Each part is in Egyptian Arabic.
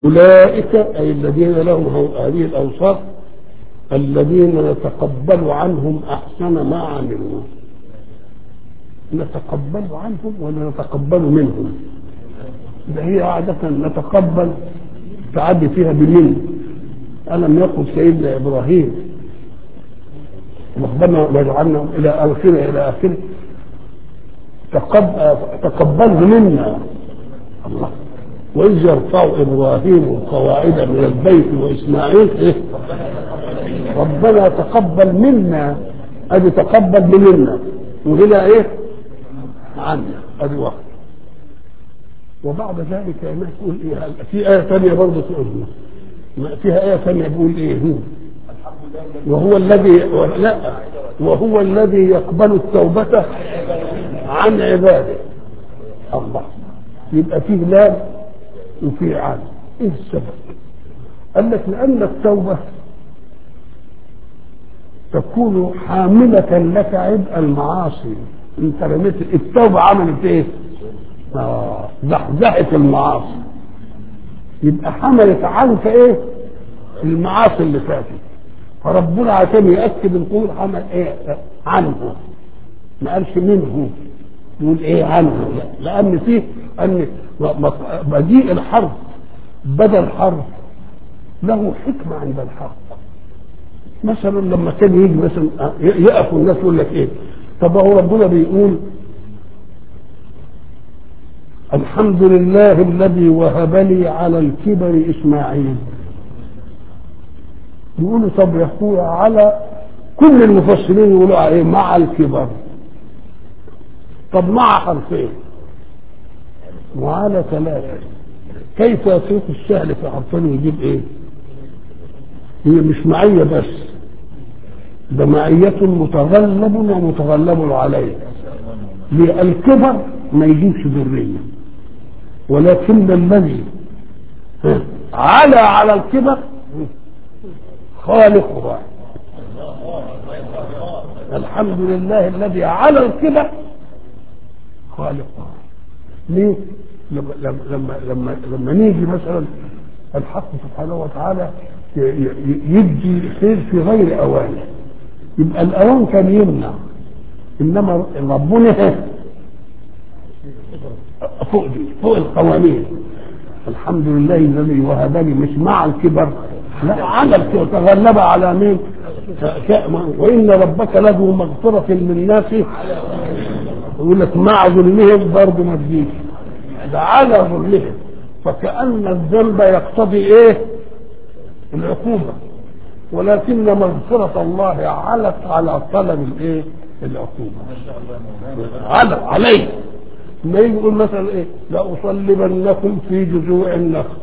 أولئك أي الذين لهم هذه الأوصاف الذين نتقبل عنهم أحسن ما عملوا نتقبل عنهم ولا نتقبل منهم ده هي عادة نتقبل تعدي فيها بمن ألم يقل سيدنا إبراهيم ربنا واجعلنا إلى آخره إلى آخره تقبل تقبله منا الله وإذ يرفع إبراهيم القواعد من البيت وإسماعيل إيه؟ ربنا تقبل منا أدي تقبل منا وهنا إيه؟ عنا أدي واحد وبعد ذلك ما تقول إيه في آية ثانية برضه تقول فيها آية ثانية بيقول إيه هو وهو الذي لا وهو الذي يقبل التوبة عن عباده الله يبقى فيه لام وفيه عام ايه السبب قال لك لان التوبه تكون حاملة لك عبء المعاصي انت رميت التوبة عملت ايه؟ آه زحزحت المعاصي يبقى حملت عنك ايه؟ المعاصي اللي فاتت فربنا عشان يأكد القول حمل ايه؟ عنه ما قالش منه يقول ايه عنه لا لان فيه ان مجيء الحرف بدل حرف له حكمه عند الحق مثلا لما كان يجي مثلا يقف الناس يقول لك ايه طب هو ربنا بيقول الحمد لله الذي وهب لي على الكبر اسماعيل يقولوا طب يقول على كل المفسرين يقولوا عليه مع الكبر طب مع حرفين وعلى ثلاثة كيف يطيق السهل في حرفين ويجيب ايه هي مش معية بس ده معية متغلب ومتغلب عليه الكبر ما يجيبش ذرية ولكن الذي على على الكبر خالق واحد الحمد لله الذي على الكبر خالق ليه؟ لما لما لما لما نيجي مثلا الحق سبحانه وتعالى يدي خير في غير اوانه يبقى الاوان كان يمنع انما ربنا فوق دي فوق القوانين الحمد لله الذي وهبني مش مع الكبر لا على الكبر تغلب على مين؟ وان ربك له مغفره للناس يقول لك مع ظلمهم برضه ما تجيش ده على ظلمهم فكأن الذنب يقتضي ايه؟ العقوبة ولكن مغفرة الله علت على طلب الايه؟ العقوبة على عليه ما يقول مثلا ايه؟ لأصلبنكم في جذوع النخل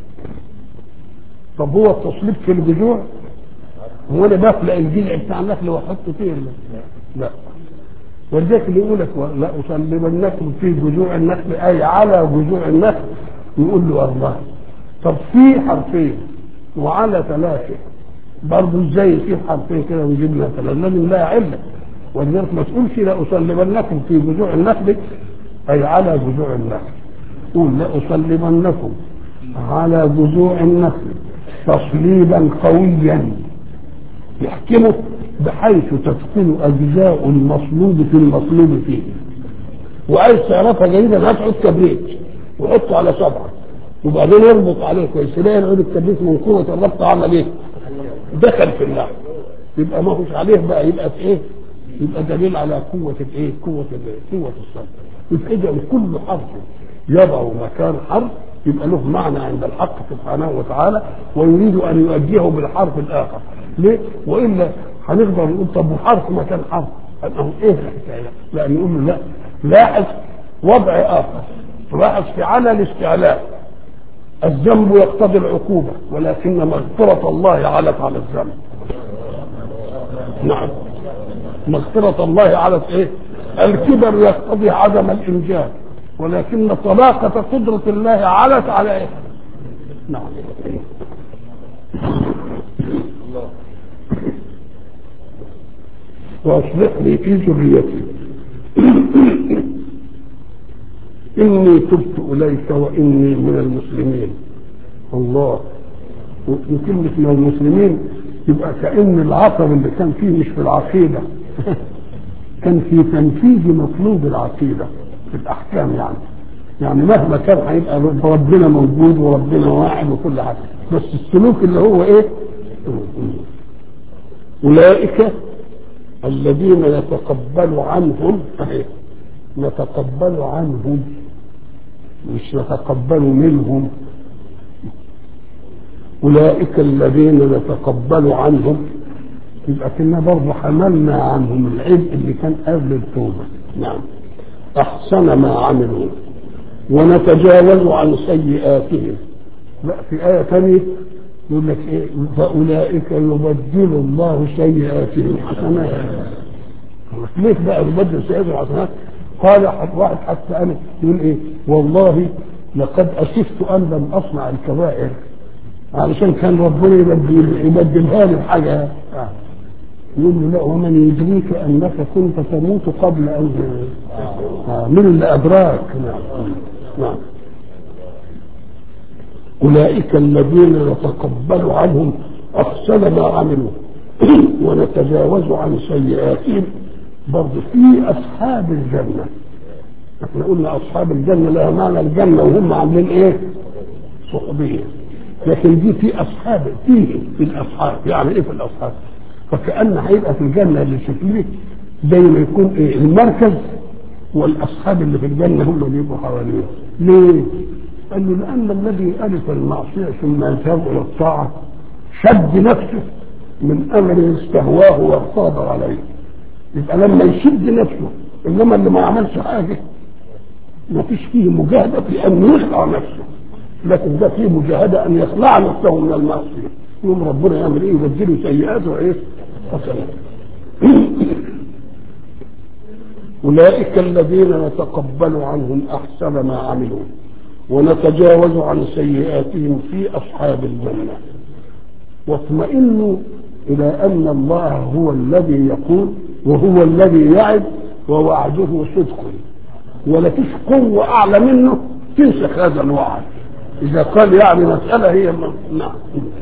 طب هو التصليب في الجذوع؟ هو انا بخلق الجذع بتاع النخل واحطه فيه لا ولذلك اللي يقول لك لا اصلبنكم في جذوع النخل اي على جذوع النخل يقول له الله طب في حرفين وعلى ثلاثه برضه ازاي في حرفين كده ويجيب لنا ثلاثه لازم لها عله ولذلك ما تقولش لا اصلبنكم في جذوع النخل اي على جذوع النخل قول لا اصلبنكم على جذوع النخل تصليبا قويا يحكمه بحيث تدخل اجزاء المصلوب في المصلوب فيه وعايز تعرفها جيدا هات عود كبريت وحطه على صبعك وبعدين يربط عليه كويس تلاقي العود الكبريت من قوه الربط عمل ايه؟ دخل في اللحم يبقى ما هوش عليه بقى يبقى في ايه؟ يبقى دليل على قوه الايه؟ قوه قوه الصبر يبقى اذا كل حرف يضع مكان حرف يبقى له معنى عند الحق سبحانه وتعالى ويريد ان يؤديه بالحرف الاخر ليه؟ والا هنقدر نقول طب وحرف مكان حرف أنه ايه الحكايه؟ لا نقول له لا لاحظ وضع اخر لاحظ في على الاستعلاء الذنب يقتضي العقوبه ولكن مغفره الله علت على الذنب نعم مغفرة الله على ايه؟ الكبر يقتضي عدم الإنجاب ولكن طلاقة قدرة الله علت على ايه؟ نعم واصلح لي في ذريتي اني تبت اليك واني من المسلمين الله وكلمة من المسلمين يبقى كأن العطب اللي كان فيه مش في العقيدة كان في تنفيذ مطلوب العقيدة في الأحكام يعني يعني مهما كان هيبقى ربنا موجود وربنا واحد وكل حاجة بس السلوك اللي هو ايه أولئك الذين يتقبل عنهم أهي نتقبل عنهم مش نتقبل منهم أولئك الذين نتقبل عنهم يبقى كنا برضه حملنا عنهم العبء اللي كان قبل التوبة نعم أحسن ما عملوا ونتجاوز عن سيئاتهم لا في آية ثانية يقول لك إيه فأولئك يبدل الله سيئاتهم حسنات ليه بقى يبدل سيئاتهم حسنات قال واحد حتى أنا يقول إيه والله لقد أسفت أن لم أصنع الكبائر علشان كان ربنا يبدل يبدلها لي بحاجة يقول له لا ومن يدريك انك كنت تموت قبل ان آه من اللي ادراك نعم نعم اولئك الذين نتقبل عنهم احسن ما عملوا ونتجاوز عن سيئاتهم برضه في اصحاب الجنه احنا قلنا اصحاب الجنه لها معنى الجنه وهم عاملين ايه؟ صحبيه لكن دي في اصحاب فيه في الاصحاب يعني ايه في الاصحاب؟ فكأن هيبقى في الجنة اللي شكله زي ما يكون ايه المركز والاصحاب اللي في الجنة هم اللي يبقوا حواليه ليه؟ قال له لأن الذي ألف المعصية ثم يذهب إلى الطاعة شد نفسه من أمر استهواه وارتاض عليه يبقى لما يشد نفسه إنما اللي ما عملش حاجة ما فيش فيه مجاهدة في أن يخلع نفسه لكن ده فيه مجاهدة أن يخلع نفسه من المعصية يوم ربنا يعمل ايه يبدله سيئاته وايه حسنات اولئك الذين نتقبل عنهم احسن ما عملوا ونتجاوز عن سيئاتهم في اصحاب الجنه واطمئنوا الى ان الله هو الذي يقول وهو الذي يعد ووعده صدق ولا فيش قوه اعلى منه تنسخ هذا الوعد اذا قال يعني مساله هي نعم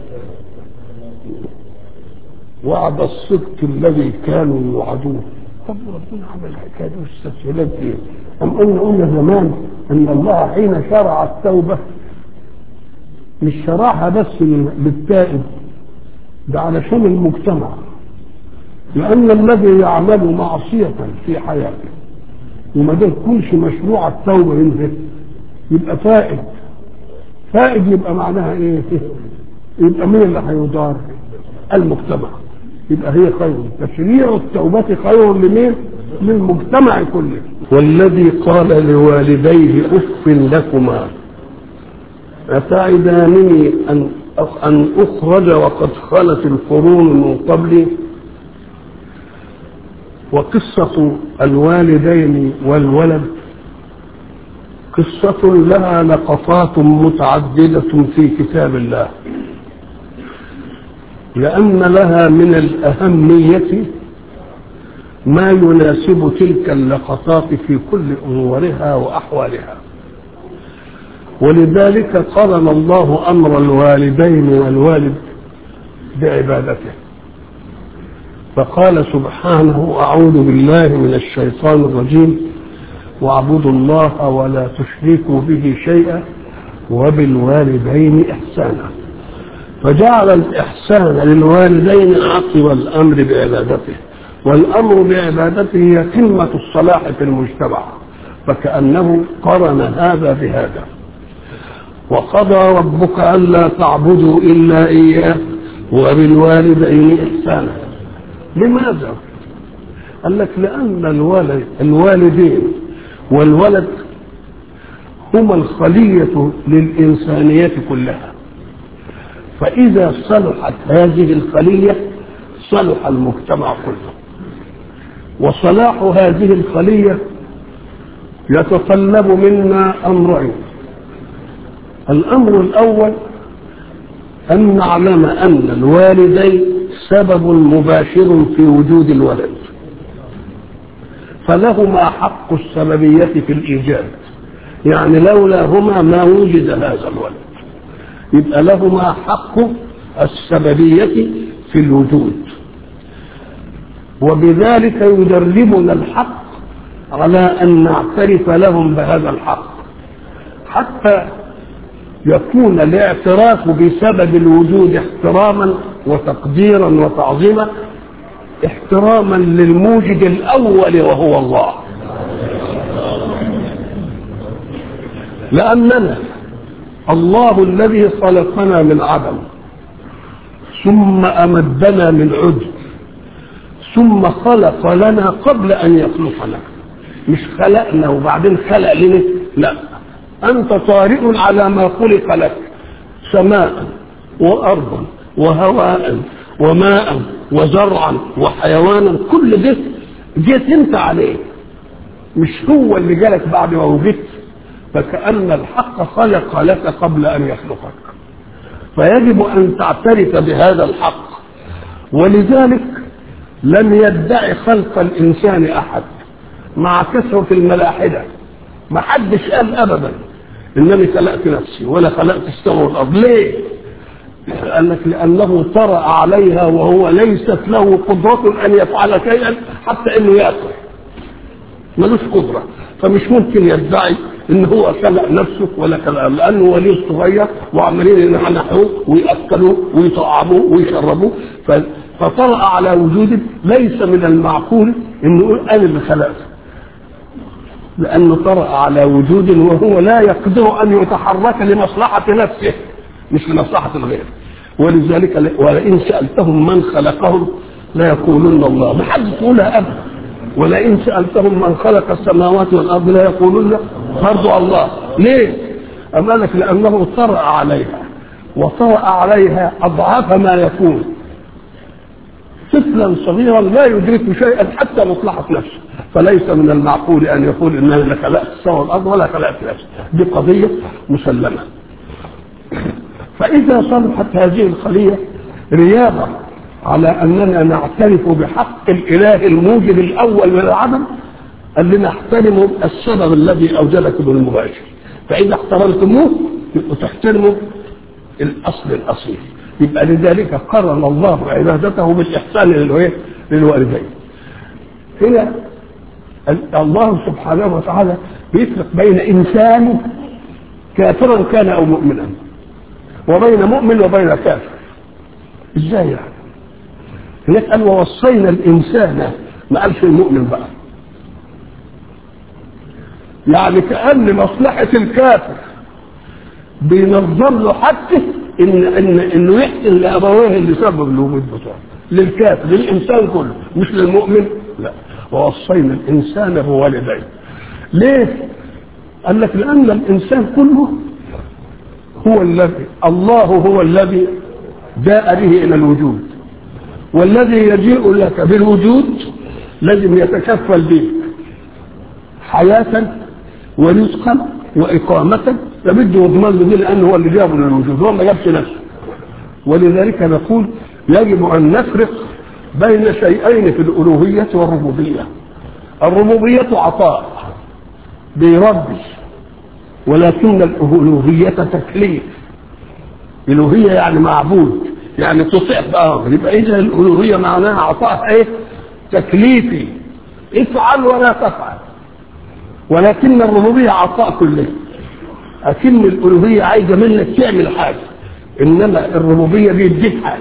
وعد الصدق الذي كانوا يوعدون طب ربنا عمل الحكايه دي واستسهلت ايه؟ أم قلنا قلنا زمان ان الله حين شرع التوبه مش شرعها بس للتائب ده علشان المجتمع لأن الذي يعمل معصية في حياته وما ده يكونش مشروع التوبة منه يبقى فائد فائد يبقى معناها ايه؟ يبقى مين اللي هيضار؟ المجتمع يبقى هي خير تشريع التوبة خير لمين؟ للمجتمع كله والذي قال لوالديه اف لكما أتعدانني أن أن أخرج وقد خلت القرون من قبلي وقصة الوالدين والولد قصة لها لقطات متعددة في كتاب الله لأن لها من الأهمية ما يناسب تلك اللقطات في كل أمورها وأحوالها ولذلك قرن الله أمر الوالدين والوالد بعبادته فقال سبحانه أعوذ بالله من الشيطان الرجيم واعبدوا الله ولا تشركوا به شيئا وبالوالدين إحسانا فجعل الإحسان للوالدين عقب الأمر بعبادته والأمر بعبادته هي قمة الصلاح في المجتمع فكأنه قرن هذا بهذا وقضى ربك ألا تعبدوا إلا إياه وبالوالدين إحسانا لماذا؟ قال لك لأن الوالد الوالدين والولد هما الخلية للإنسانية كلها فإذا صلحت هذه الخلية صلح المجتمع كله وصلاح هذه الخلية يتطلب منا أمرين الأمر الأول أن نعلم أن الوالدين سبب مباشر في وجود الولد فلهما حق السببية في الإيجاد يعني لولا هما ما وجد هذا الولد يبقى لهما حق السببية في الوجود وبذلك يدربنا الحق على أن نعترف لهم بهذا الحق حتى يكون الاعتراف بسبب الوجود احتراما وتقديرا وتعظيما احتراما للموجد الاول وهو الله لاننا الله الذي خلقنا من عدم ثم امدنا من عدم ثم خلق لنا قبل ان يخلقنا مش خلقنا وبعدين خلق لنا لا انت طارئ على ما خلق لك سماء وارضا وهواء وماء وزرعا وحيوانا كل ده جيت انت عليه مش هو اللي جالك بعد ما وجدت فكأن الحق خلق لك قبل أن يخلقك فيجب أن تعترف بهذا الحق ولذلك لم يدعي خلق الإنسان أحد مع كثرة الملاحدة ما حدش قال أبدا إنني خلقت نفسي ولا خلقت السماء والأرض ليه؟ قال لك لأنه طرأ عليها وهو ليست له قدرة أن يفعل شيئا حتى إنه يأكل ملوش قدرة فمش ممكن يدعي ان هو خلق نفسه ولا خلق لانه وليه صغير وعمالين ينحنحوه وياكلوه ويطعموه ويشربوه فطرأ على وجود ليس من المعقول انه يقول انا اللي خلقته لانه طرأ على وجود وهو لا يقدر ان يتحرك لمصلحه نفسه مش لمصلحه الغير ولذلك ولئن سالتهم من خلقهم لا يقولون الله ما حد يقولها ابدا ولئن سألتهم من خلق السماوات والأرض لا يقولون برضو الله ليه؟ أما لك لأنه طرأ عليها وطرأ عليها أضعاف ما يكون طفلا صغيرا لا يدرك شيئا حتى مصلحة نفسه فليس من المعقول أن يقول إن أنا لا خلقت السماء والأرض ولا خلقت نفسي دي قضية مسلمة فإذا صلحت هذه الخلية رياضة على اننا نعترف بحق الاله الموجد الاول من العدم اللي نحترم السبب الذي اوجدكم المباشر فاذا احترمتموه يبقوا تحترموا الاصل الاصيل يبقى لذلك قرن الله عبادته بالاحسان للوالدين هنا الله سبحانه وتعالى بيفرق بين انسان كافرا كان او مؤمنا وبين مؤمن وبين كافر ازاي يعني هناك قال ووصينا الانسان ما قالش المؤمن بقى يعني كان مصلحه الكافر بينظم له حتى ان ان انه يحسن لابويه اللي سبب الوجود بتاعه للكافر للانسان كله مش للمؤمن لا ووصينا الانسان بوالديه ليه؟ قال لك لان الانسان كله هو الذي الله هو الذي جاء به الى الوجود والذي يجيء لك بالوجود لازم يتكفل بك حياة ورزقا وإقامة فبده يضمن له لأنه هو اللي جابه للوجود هو ما جابش نفسه ولذلك نقول يجب أن نفرق بين شيئين في الألوهية والربوبية الربوبية عطاء بيربي ولكن الألوهية تكليف الألوهية يعني معبود يعني تطيع بأمر يبقى إذا الألوهية معناها عطاء إيه؟ تكليفي افعل ولا تفعل ولكن الربوبية عطاء كله أكن الألوهية عايزة منك تعمل حاجة إنما الربوبية بيديك حاجة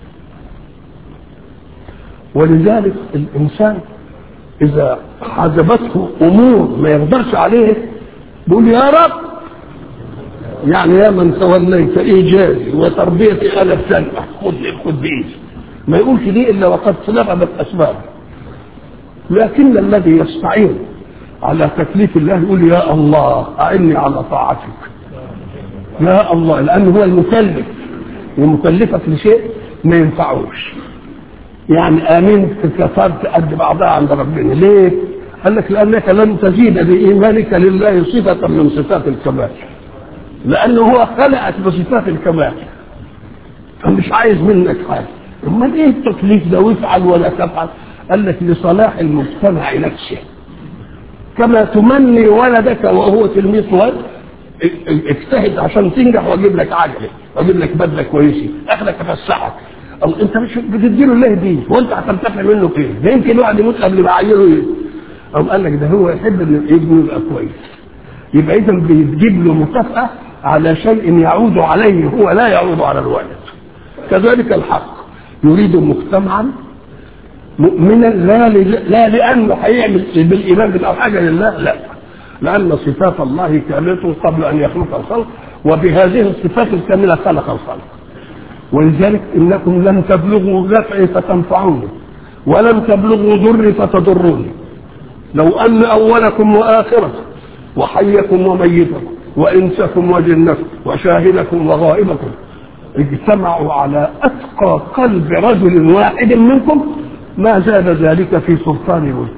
ولذلك الإنسان إذا حجبته أمور ما يقدرش عليه بيقول يا رب يعني يا من توليت ايجازي وتربيتي انا بسنة خد خد بايدي ما يقولش دي الا وقد سلبت اسباب لكن الذي يستعين على تكليف الله يقول يا الله اعني على طاعتك يا الله لانه هو المكلف ومكلفك لشيء ما ينفعوش يعني امنت كفرت قد بعضها عند ربنا ليه؟ قال لك لانك لن تزيد بايمانك لله صفه من صفات الكمال لانه هو خلقك بصفات الكمال فمش عايز منك حاجه امال ايه التكليف ده وافعل ولا تفعل قال لك لصلاح المجتمع نفسه كما تمني ولدك وهو تلميذ ولد اجتهد عشان تنجح واجيب لك عجله واجيب لك بدله كويسه اخلك افسحك أو انت مش بتديله الله دي وانت هتنتفع منه فين؟ ده يمكن واحد يموت قبل ما عيله ايه؟ أو قال لك ده هو يحب ان ابنه يبقى كويس يبقى اذا بتجيب له مكافاه على شيء يعود عليه هو لا يعود على الولد كذلك الحق يريد مجتمعا مؤمنا لا لا لانه هيعمل بالايمان او حاجه لله لا لان صفات الله كامله قبل ان يخلق الخلق وبهذه الصفات الكامله خلق الخلق ولذلك انكم لن تبلغوا نفعي فتنفعوني ولن تبلغوا ضري فتضروني لو ان اولكم واخركم وحيكم وميتكم وانسكم وجنكم وشاهدكم وغائبكم اجتمعوا على اتقى قلب رجل واحد منكم ما زاد ذلك في سلطان ملك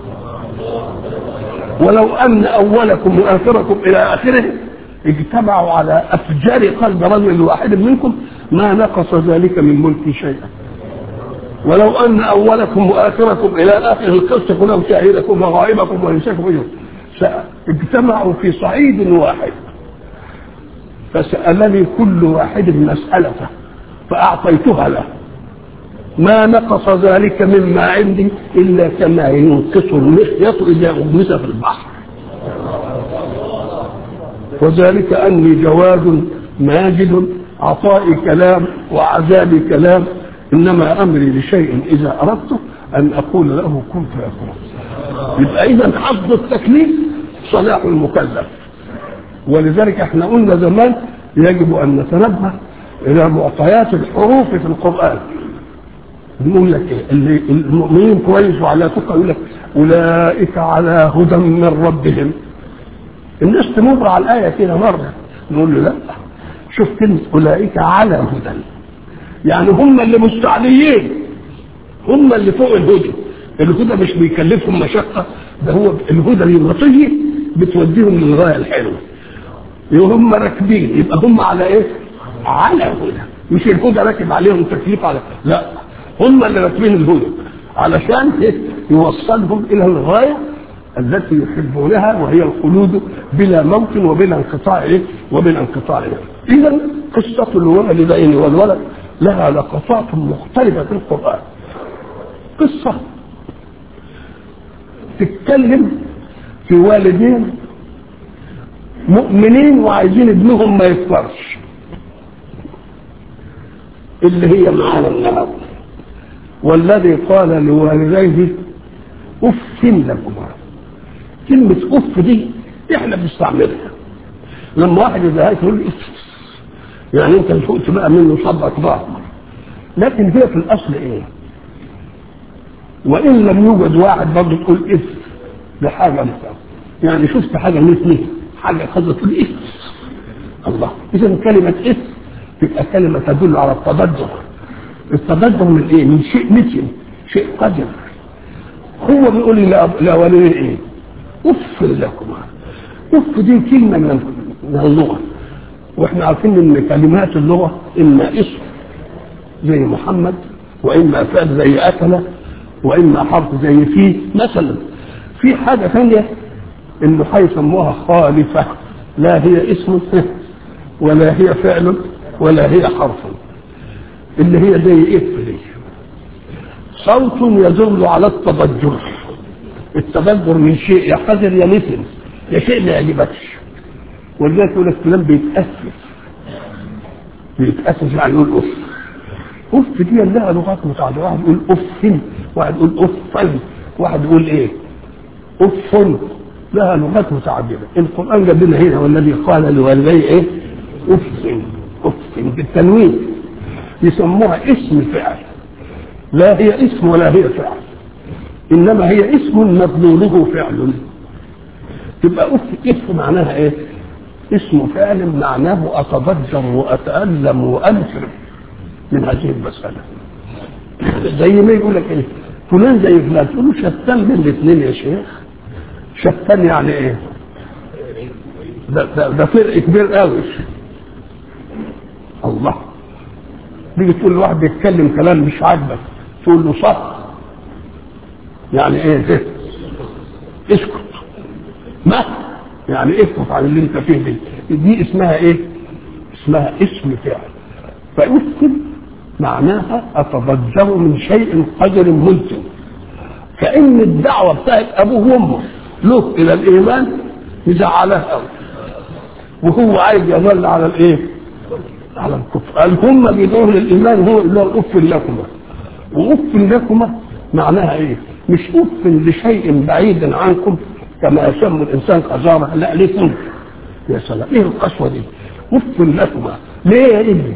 ولو ان اولكم واخركم الى اخره اجتمعوا على افجار قلب رجل واحد منكم ما نقص ذلك من ملك شيئا ولو ان اولكم واخركم الى اخر القصه كلهم شاهدكم وغائبكم وانساكم اجتمعوا في صعيد واحد فسالني كل واحد مسالته فاعطيتها له ما نقص ذلك مما عندي الا كما ينقص المخيط اذا اغمس في البحر وذلك اني جواد ماجد عطائي كلام وعذابي كلام انما امري لشيء اذا اردته ان اقول له كن فيكون يبقى اذا حفظ التكليف صلاح المكلف ولذلك احنا قلنا زمان يجب ان نتنبه الى معطيات الحروف في القران نقول لك ايه اللي المؤمنين كويس وعلى تقى يقول لك اولئك على هدى من ربهم الناس تمر على الايه كده مره نقول له لا شوف كلمه اولئك على هدى يعني هم اللي مستعليين هم اللي فوق الهدى الهدى مش بيكلفهم مشقه ده هو الهدى الوصيه بتوديهم للغايه الحلوه يبقى هم راكبين يبقى هم على ايه؟ على هدى مش الهدى راكب عليهم تكليف على لا هم اللي راكبين الهدى علشان إيه؟ يوصلهم الى الغايه التي يحبونها وهي الخلود بلا موت وبلا انقطاع إيه؟ وبلا انقطاع إيه؟ اذا قصه الوالدين والولد لها لقطات مختلفه في القران قصه تتكلم في والدين مؤمنين وعايزين ابنهم ما يكفرش اللي هي معانا النهارده والذي قال لوالديه اف لكما كلمة اف دي احنا بنستعملها لما واحد يزهقك يقول اف يعني انت فوقت بقى منه صبك ضعف لكن هي في الاصل ايه؟ وان لم يوجد واحد برضه تقول اف لحاجه انت يعني شفت حاجه مثلي حاجه خذت تقول اف الله اذا كلمه اف تبقى كلمه تدل على التبدل التبدل من ايه؟ من شيء مثل شيء قدر هو بيقول لي لاوليه ايه؟ اف لكما اف دي كلمه من من اللغه واحنا عارفين ان كلمات اللغه اما اسم زي محمد واما فعل زي اكل واما حرف زي فيه مثلا في حاجه ثانيه انه هيسموها خالفه لا هي اسم ولا هي فعل ولا هي حرف اللي هي زي اف دي صوت يدل على التضجر التضجر من شيء يا قدر يا مثل يا شيء ما يعجبكش ولذلك يقول لك فلان بيتأسف بيتأسف يعني يقول اف اف دي لها لغات متعدده واحد يقول اف واحد يقول اف واحد يقول ايه اف لها لغات متعدده القران جاب لنا هنا والذي قال لوالديه ايه اف اف بالتنوين يسموها اسم فعل لا هي اسم ولا هي فعل انما هي اسم مدلوله فعل تبقى اف اف معناها ايه اسم فعل معناه اتضجر واتالم وانفر من هذه المساله زي ما يقول لك ايه فلان زي فلان تقول له شتان بين الاثنين يا شيخ شتان يعني ايه ده, ده, ده فرق كبير قوي الله تيجي تقول لواحد بيتكلم كلام مش عاجبك تقول له صح يعني ايه ده اسكت ما يعني افرط عن اللي انت فيه دي دي اسمها ايه اسمها اسم فعل فاسم معناها اتضجر من شيء قدر ملزم كأن الدعوة بتاعت أبوه وأمه له إلى الإيمان مزعلاه قوي وهو عايز يظل على الإيه؟ على الكفر قال هم بيدعوه للإيمان هو اللي هو أف لكما وأف لكما معناها إيه؟ مش أف لشيء بعيد عنكم كما يسمى الإنسان قذارة لا لكم يا سلام إيه القسوة دي؟ أف لكما ليه يا ابني؟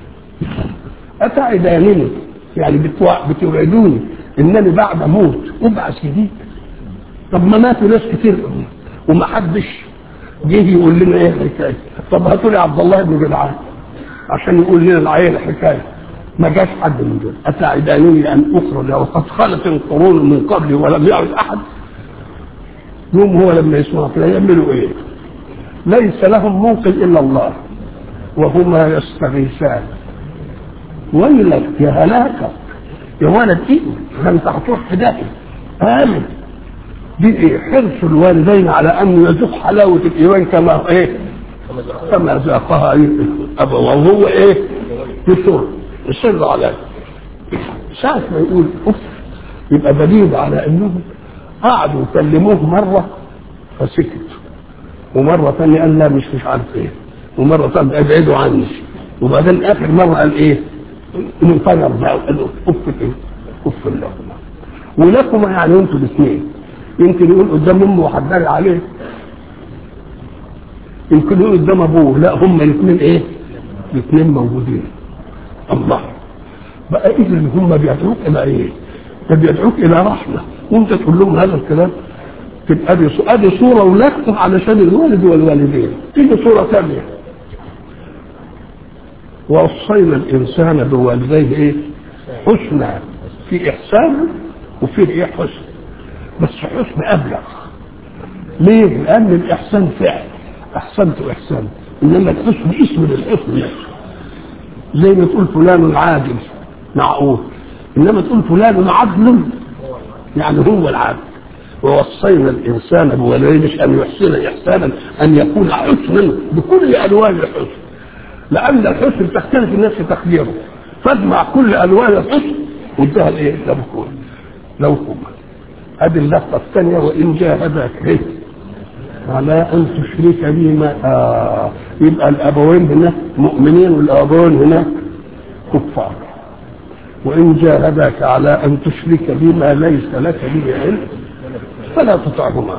أتعدانني يعني بتوعدوني انني بعد اموت ابعث جديد طب ما ماتوا ناس كتير وما حدش جه يقول لنا ايه الحكايه طب هاتوا لي عبد الله بن جدعان عشان يقول لنا العيله الحكايه ما جاش حد من دول اتعدانني ان اخرج وقد خلت القرون من قبلي ولم يعد احد يوم هو لما يسمع كده يعملوا ايه ليس لهم منقذ الا الله وهما يستغيثان ويلك يا هلاكك يا ولد ايه ده انت هتروح في داهيه امن دي ايه حرص الوالدين على ان يذوق حلاوه الايمان كما ايه كما ذاقها إيه؟ ابوه وهو ايه يصر يصر على ساعة ما يقول اف يبقى دليل على انهم قعدوا يكلموه مره فسكت ومره ثانيه قال لا مش مش عارف ايه ومره ثانيه ابعدوا عني وبعدين اخر مره قال ايه انفجر بقى وقال له اف ايه اف لكما ولكما يعني انتوا الاثنين يمكن يقول قدام امه وحداري عليه يمكن يقول قدام ابوه لا هم الاثنين ايه الاثنين موجودين الله بقى اذا هم بيدعوك الى ايه ده بيدعوك الى رحمه وانت تقول لهم هذا الكلام تبقى ادي ادي صوره ولكم علشان الوالد والوالدين تيجي صوره ثانيه ووصينا الانسان بوالديه ايه حسنى في احسان وفيه ايه حسن بس حسن ابلغ ليه لان الاحسان فعل احسنت احسان انما الحسن اسم للحسن نفسه زي ما تقول فلان عادل معقول انما تقول فلان عدل يعني هو العدل ووصينا الانسان بوالديه مش ان يحسن احسانا ان يكون حسنا بكل الوان الحسن لان الحسن تختلف الناس في تقديره فاجمع كل الوان الحسن وادها الايه لو كون لو كون ادي اللفظه الثانيه وان جاهداك ايه على ان تشرك بي ما آه يبقى الابوين هنا مؤمنين والابوين هنا كفار وان جاهداك على ان تشرك بي ما ليس لك به علم فلا تطعهما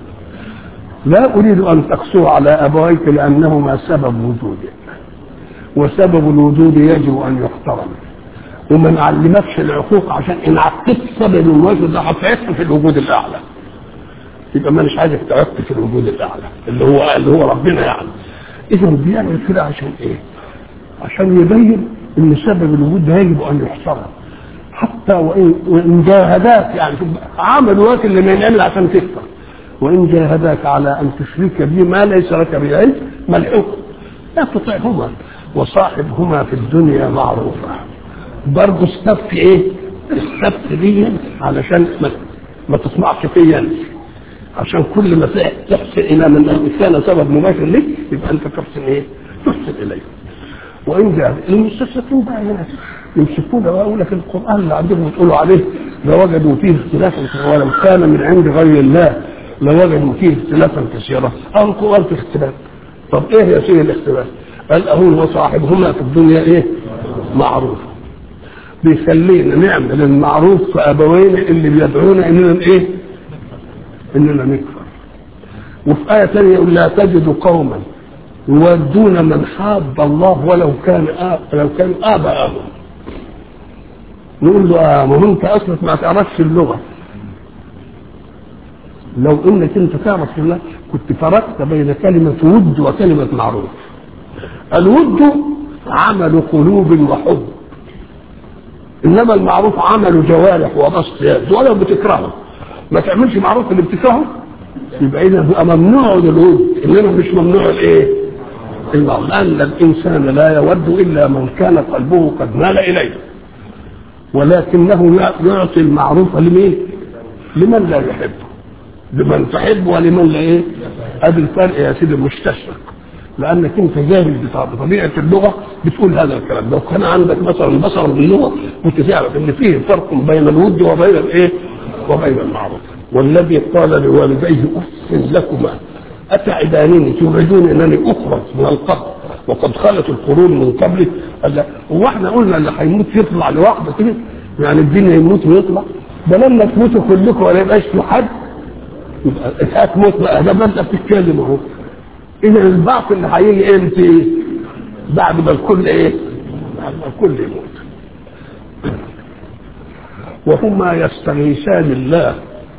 لا اريد ان تقسو على ابويك لانهما سبب وجودك وسبب الوجود يجب ان يحترم وما نعلمكش العقوق عشان ان عقدت سبب الوجود ده هتعق في الوجود الاعلى يبقى ما مش عايزك تعق في الوجود الاعلى اللي هو اللي هو ربنا يعني اذا بيعمل كده عشان ايه؟ عشان يبين ان سبب الوجود ده يجب ان يحترم حتى وان وان جاهداك يعني عمل وقت اللي ما ينعمل عشان تكفر وان جاهداك على ان تشرك بي ما ليس لك به علم ما الحكم؟ لا تطعهما وصاحبهما في الدنيا معروفة برضه استفت ايه استفت دي علشان ما, ما تسمعش فيا عشان كل ما تحسن الى من كان سبب مباشر لك يبقى انت تحسن ايه تحسن اليه وان جاء المستشرقين بقى هنا يمسكون ويقول لك القران اللي عندهم بتقولوا عليه لوجدوا فيه اختلافا ولو كان من عند غير الله لوجدوا فيه اختلافا كثيرا او القران في اختلاف طب ايه يا سيدي الاختلاف؟ قال أهو وصاحبهما في الدنيا ايه معروف بيخلينا نعمل المعروف في ابوين اللي بيدعونا اننا ايه اننا نكفر وفي آية ثانية يقول لا تجد قوما يودون من حاد الله ولو كان آب لو كان آباءهم نقول له آه ما هو انت اصلا ما تعرفش اللغة لو انك انت تعرف اللغة كنت فرقت بين كلمة ود وكلمة معروف الود عمل قلوب وحب انما المعروف عمل جوارح وبسط يد ولو بتكرهه ما تعملش معروف اللي بتكرهه يبقى اذا هو ممنوع الود انما مش ممنوع الايه؟ المعروف لان الانسان لا يود الا من كان قلبه قد مال اليه ولكنه يعطي المعروف لمين؟ لمن لا يحبه لمن تحب ولمن لا ايه؟ ادي الفرق يا سيدي المستشرق لانك انت جاهل بطبيعه اللغه بتقول هذا الكلام لو كان عندك مثلا بصر باللغه كنت تعرف ان فيه فرق بين الود وبين الايه؟ وبين المعروف والذي قال لوالديه اف لكما اتعدانني تريدون انني اخرج من القبر وقد خلت القرون من قبلي قال هو احنا قلنا اللي هيموت يطلع لوحده كده يعني الدنيا يموت ويطلع ده لما تموتوا كلكم ولا يبقاش في حد يبقى هتموت بقى ده ما انت بتتكلم اهو اذا البعث اللي هيجي امتى؟ بعد ما الكل ايه؟ بعد ما الكل يموت وهما يستغيثان الله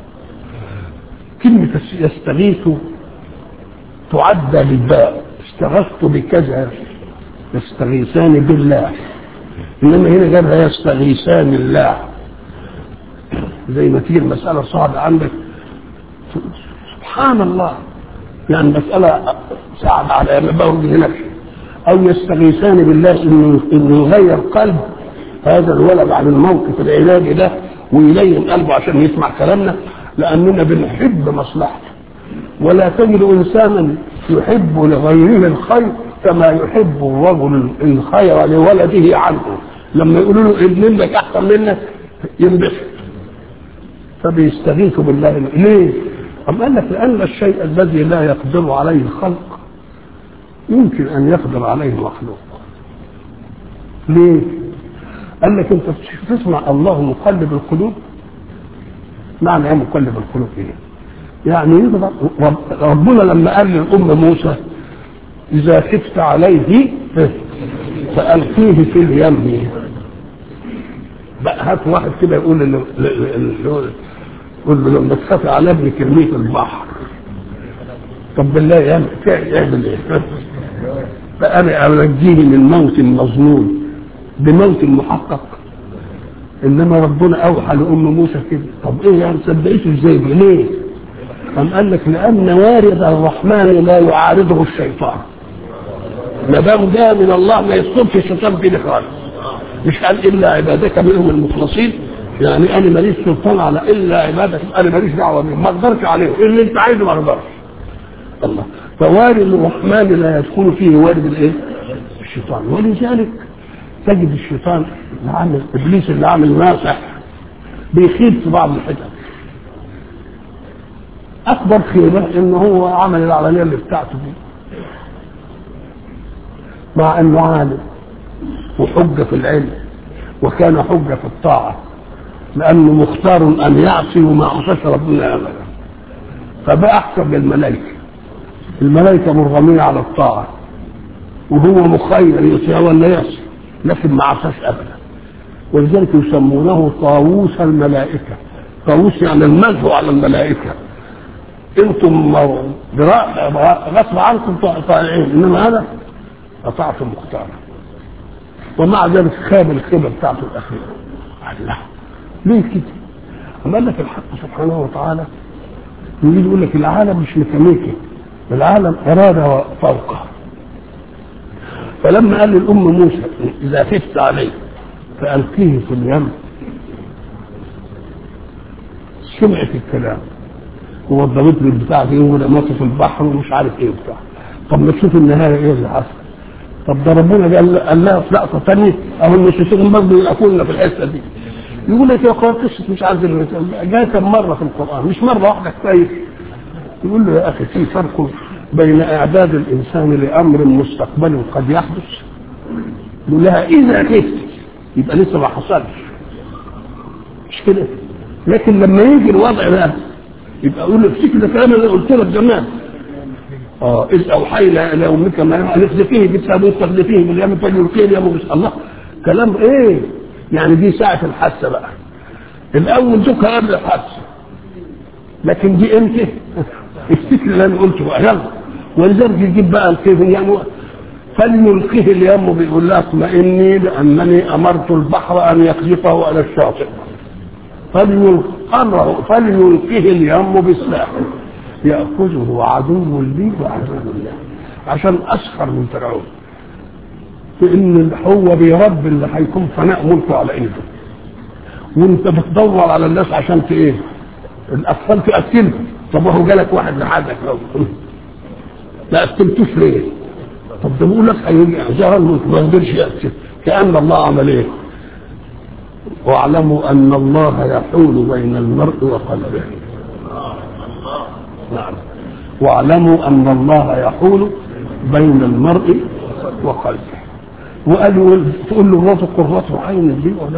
كلمة يستغيث تعدى بالباء استغثت بكذا يستغيثان بالله انما هنا جابها يستغيثان الله زي ما تيجي المسألة صعبة عندك سبحان الله يعني مسألة صعبة على ما بقول هناك أو يستغيثان بالله إنه إنه يغير قلب هذا الولد عن الموقف العلاجي ده ويلين قلبه عشان يسمع كلامنا لأننا بنحب مصلحته ولا تجد إنسانا يحب لغيره الخير كما يحب الرجل الخير لولده عنه لما يقولوا له ابن لك أحسن منك ينبسط فبيستغيثوا بالله ليه؟ أم قال لك لأن الشيء الذي لا يقدر عليه الخلق يمكن أن يقدر عليه المخلوق ليه؟ قال لك أنت تسمع الله مقلب القلوب معنى ايه مقلب القلوب ايه؟ يعني يقدر رب ربنا لما قال للأم موسى إذا خفت عليه فألقيه في اليم بقى هات واحد كده يقول ل- ل- ل- يقول له لما تخاف على ابنك ارميه في البحر طب بالله يعمل يعمل ايه؟ فأنا أنجيه من موت مظنون بموت محقق انما ربنا اوحى لام موسى كده طب ايه يعني صدقته ازاي ليه؟ قام قال لك لان وارد الرحمن لا يعارضه الشيطان ما دام ده من الله ما يصطدش الشيطان فيه خالص مش قال الا عبادك منهم المخلصين يعني انا ماليش سلطان على الا عبادك انا ماليش دعوه بهم ما اقدرش عليهم اللي انت عايزه ما اقدرش الله فوارد الرحمن لا يدخل فيه وارد الايه؟ الشيطان ولذلك تجد الشيطان اللي عامل ابليس اللي عامل ناصح بيخيب في بعض الحتت اكبر خيبه ان هو عمل العمليه اللي بتاعته دي مع انه عالم وحجه في العلم وكان حجه في الطاعه لانه مختار ان يعصي وما عصاش ربنا ابدا فبقى احسن من الملائكه الملائكه مرغمين على الطاعه وهو مخير يطيع ولا يعصي لكن ما عصاش ابدا ولذلك يسمونه طاووس الملائكه طاووس يعني المزه على الملائكه انتم غصب عنكم طائعين انما انا اطعتم مختارا ومع ذلك خاب الخيبه بتاعته الاخيره الله ليه كده؟ أما قال لك الحق سبحانه وتعالى يريد يقول لك العالم مش ميكانيكي العالم اراده فوقه فلما قال للام موسى اذا خفت عليه فالقيه في اليم سمعت الكلام ووضبت له البتاع دي ولا ماشي في البحر ومش عارف ايه وبتاع طب ما تشوف النهايه ايه اللي حصل طب ده ربنا قال قال لها في لقطه ثانيه اهو المشركين برضه يقفلنا في الحته دي يقول لك يا اخويا قصه مش عارف جاء كم مره في القران مش مره واحده كفايه يقول له يا اخي في فرق بين اعداد الانسان لامر مستقبل قد يحدث يقول لها اذا خفت يبقى لسه ما حصلش مش كده لكن لما يجي الوضع ده يبقى اقول له افتكر ده الكلام اللي قلت لك زمان اه اذ اوحينا الى امك ما نخذفيه بالتابوت تخذفيه باليم فليلقيه اليم بس الله كلام ايه يعني دي ساعه الحاسه بقى الاول دوكا قبل الحاسه لكن دي امتى افتكر اللي انا قلته بقى يلا ولذلك يجيب بقى الكيف يعني فليلقيه اليم بيقول لها اطمئني لانني امرت البحر ان يقذفه على الشاطئ فليلقه فليلقيه اليم بسلاحه ياخذه عدو لي وعدو له عشان اسخر من فرعون فان هو بيربي اللي هيكون فناء ملكه على ايده وانت بتدور على الناس عشان ت ايه الاطفال تاكلهم طب هو جالك واحد لحدك ما قتلتوش ليه؟ طب ده بيقول لك هيرجع ما يقدرش يقتل كأن الله عمل ايه؟ واعلموا ان الله يحول بين المرء وقلبه نعم واعلموا ان الله يحول بين المرء وقلبه وقالوا تقول له مراته قرة عين دي ولا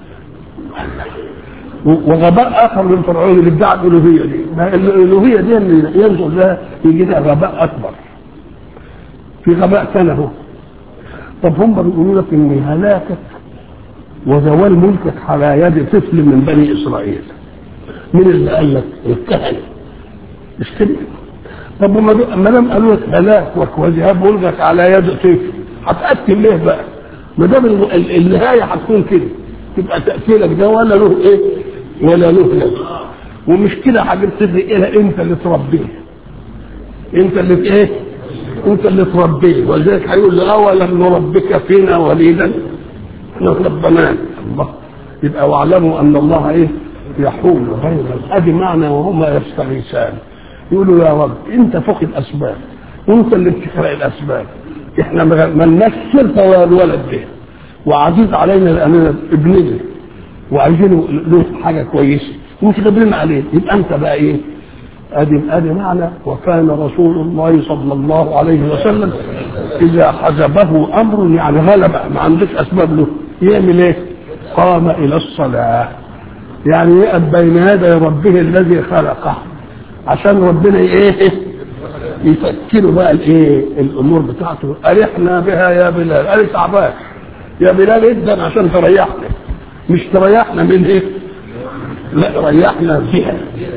وغباء اخر من فرعون اللي ادعى الالوهيه دي ما الالوهيه دي اللي ينظر لها يجي لها غباء اكبر في غباء ثاني اهو طب هم بيقولوا لك ان هلاكك وزوال ملكك على يد طفل من بني اسرائيل مين اللي قال لك الكهنه مش كده طب ما دام قالوا لك هلاك وذهاب ملكك على يد طفل هتقتل ليه بقى؟ ما دام النهايه هتكون كده تبقى تقتيلك ده ولا له ايه؟ ولا له لازمه ومش كده حاجات تفرق إلى انت اللي تربيه انت اللي في ايه؟ انت اللي تربيه ولذلك هيقول له اولم نربك فينا وليدا احنا ربناك الله يبقى واعلموا ان الله ايه؟ يحول بين ادي معنى وهما يستغيثان يقولوا يا رب انت فوق الاسباب وانت اللي بتخلق الاسباب احنا ما لناش سلطه ولا الولد ده وعزيز علينا لاننا ابننا وعايزين له حاجه كويسه ومش قادرين عليه يبقى انت بقى ايه؟ ادي ادي معنى وكان رسول الله صلى الله عليه وسلم اذا حزبه امر يعني غلب ما عندوش اسباب له يعمل ايه؟ قام الى الصلاه يعني يقف بين يدي ربه الذي خلقه عشان ربنا ايه يفكروا بقى الايه الامور بتاعته ارحنا بها يا بلال قال تعبان يا بلال جدا عشان تريحنا مش تريحنا من ايه لا ريحنا بها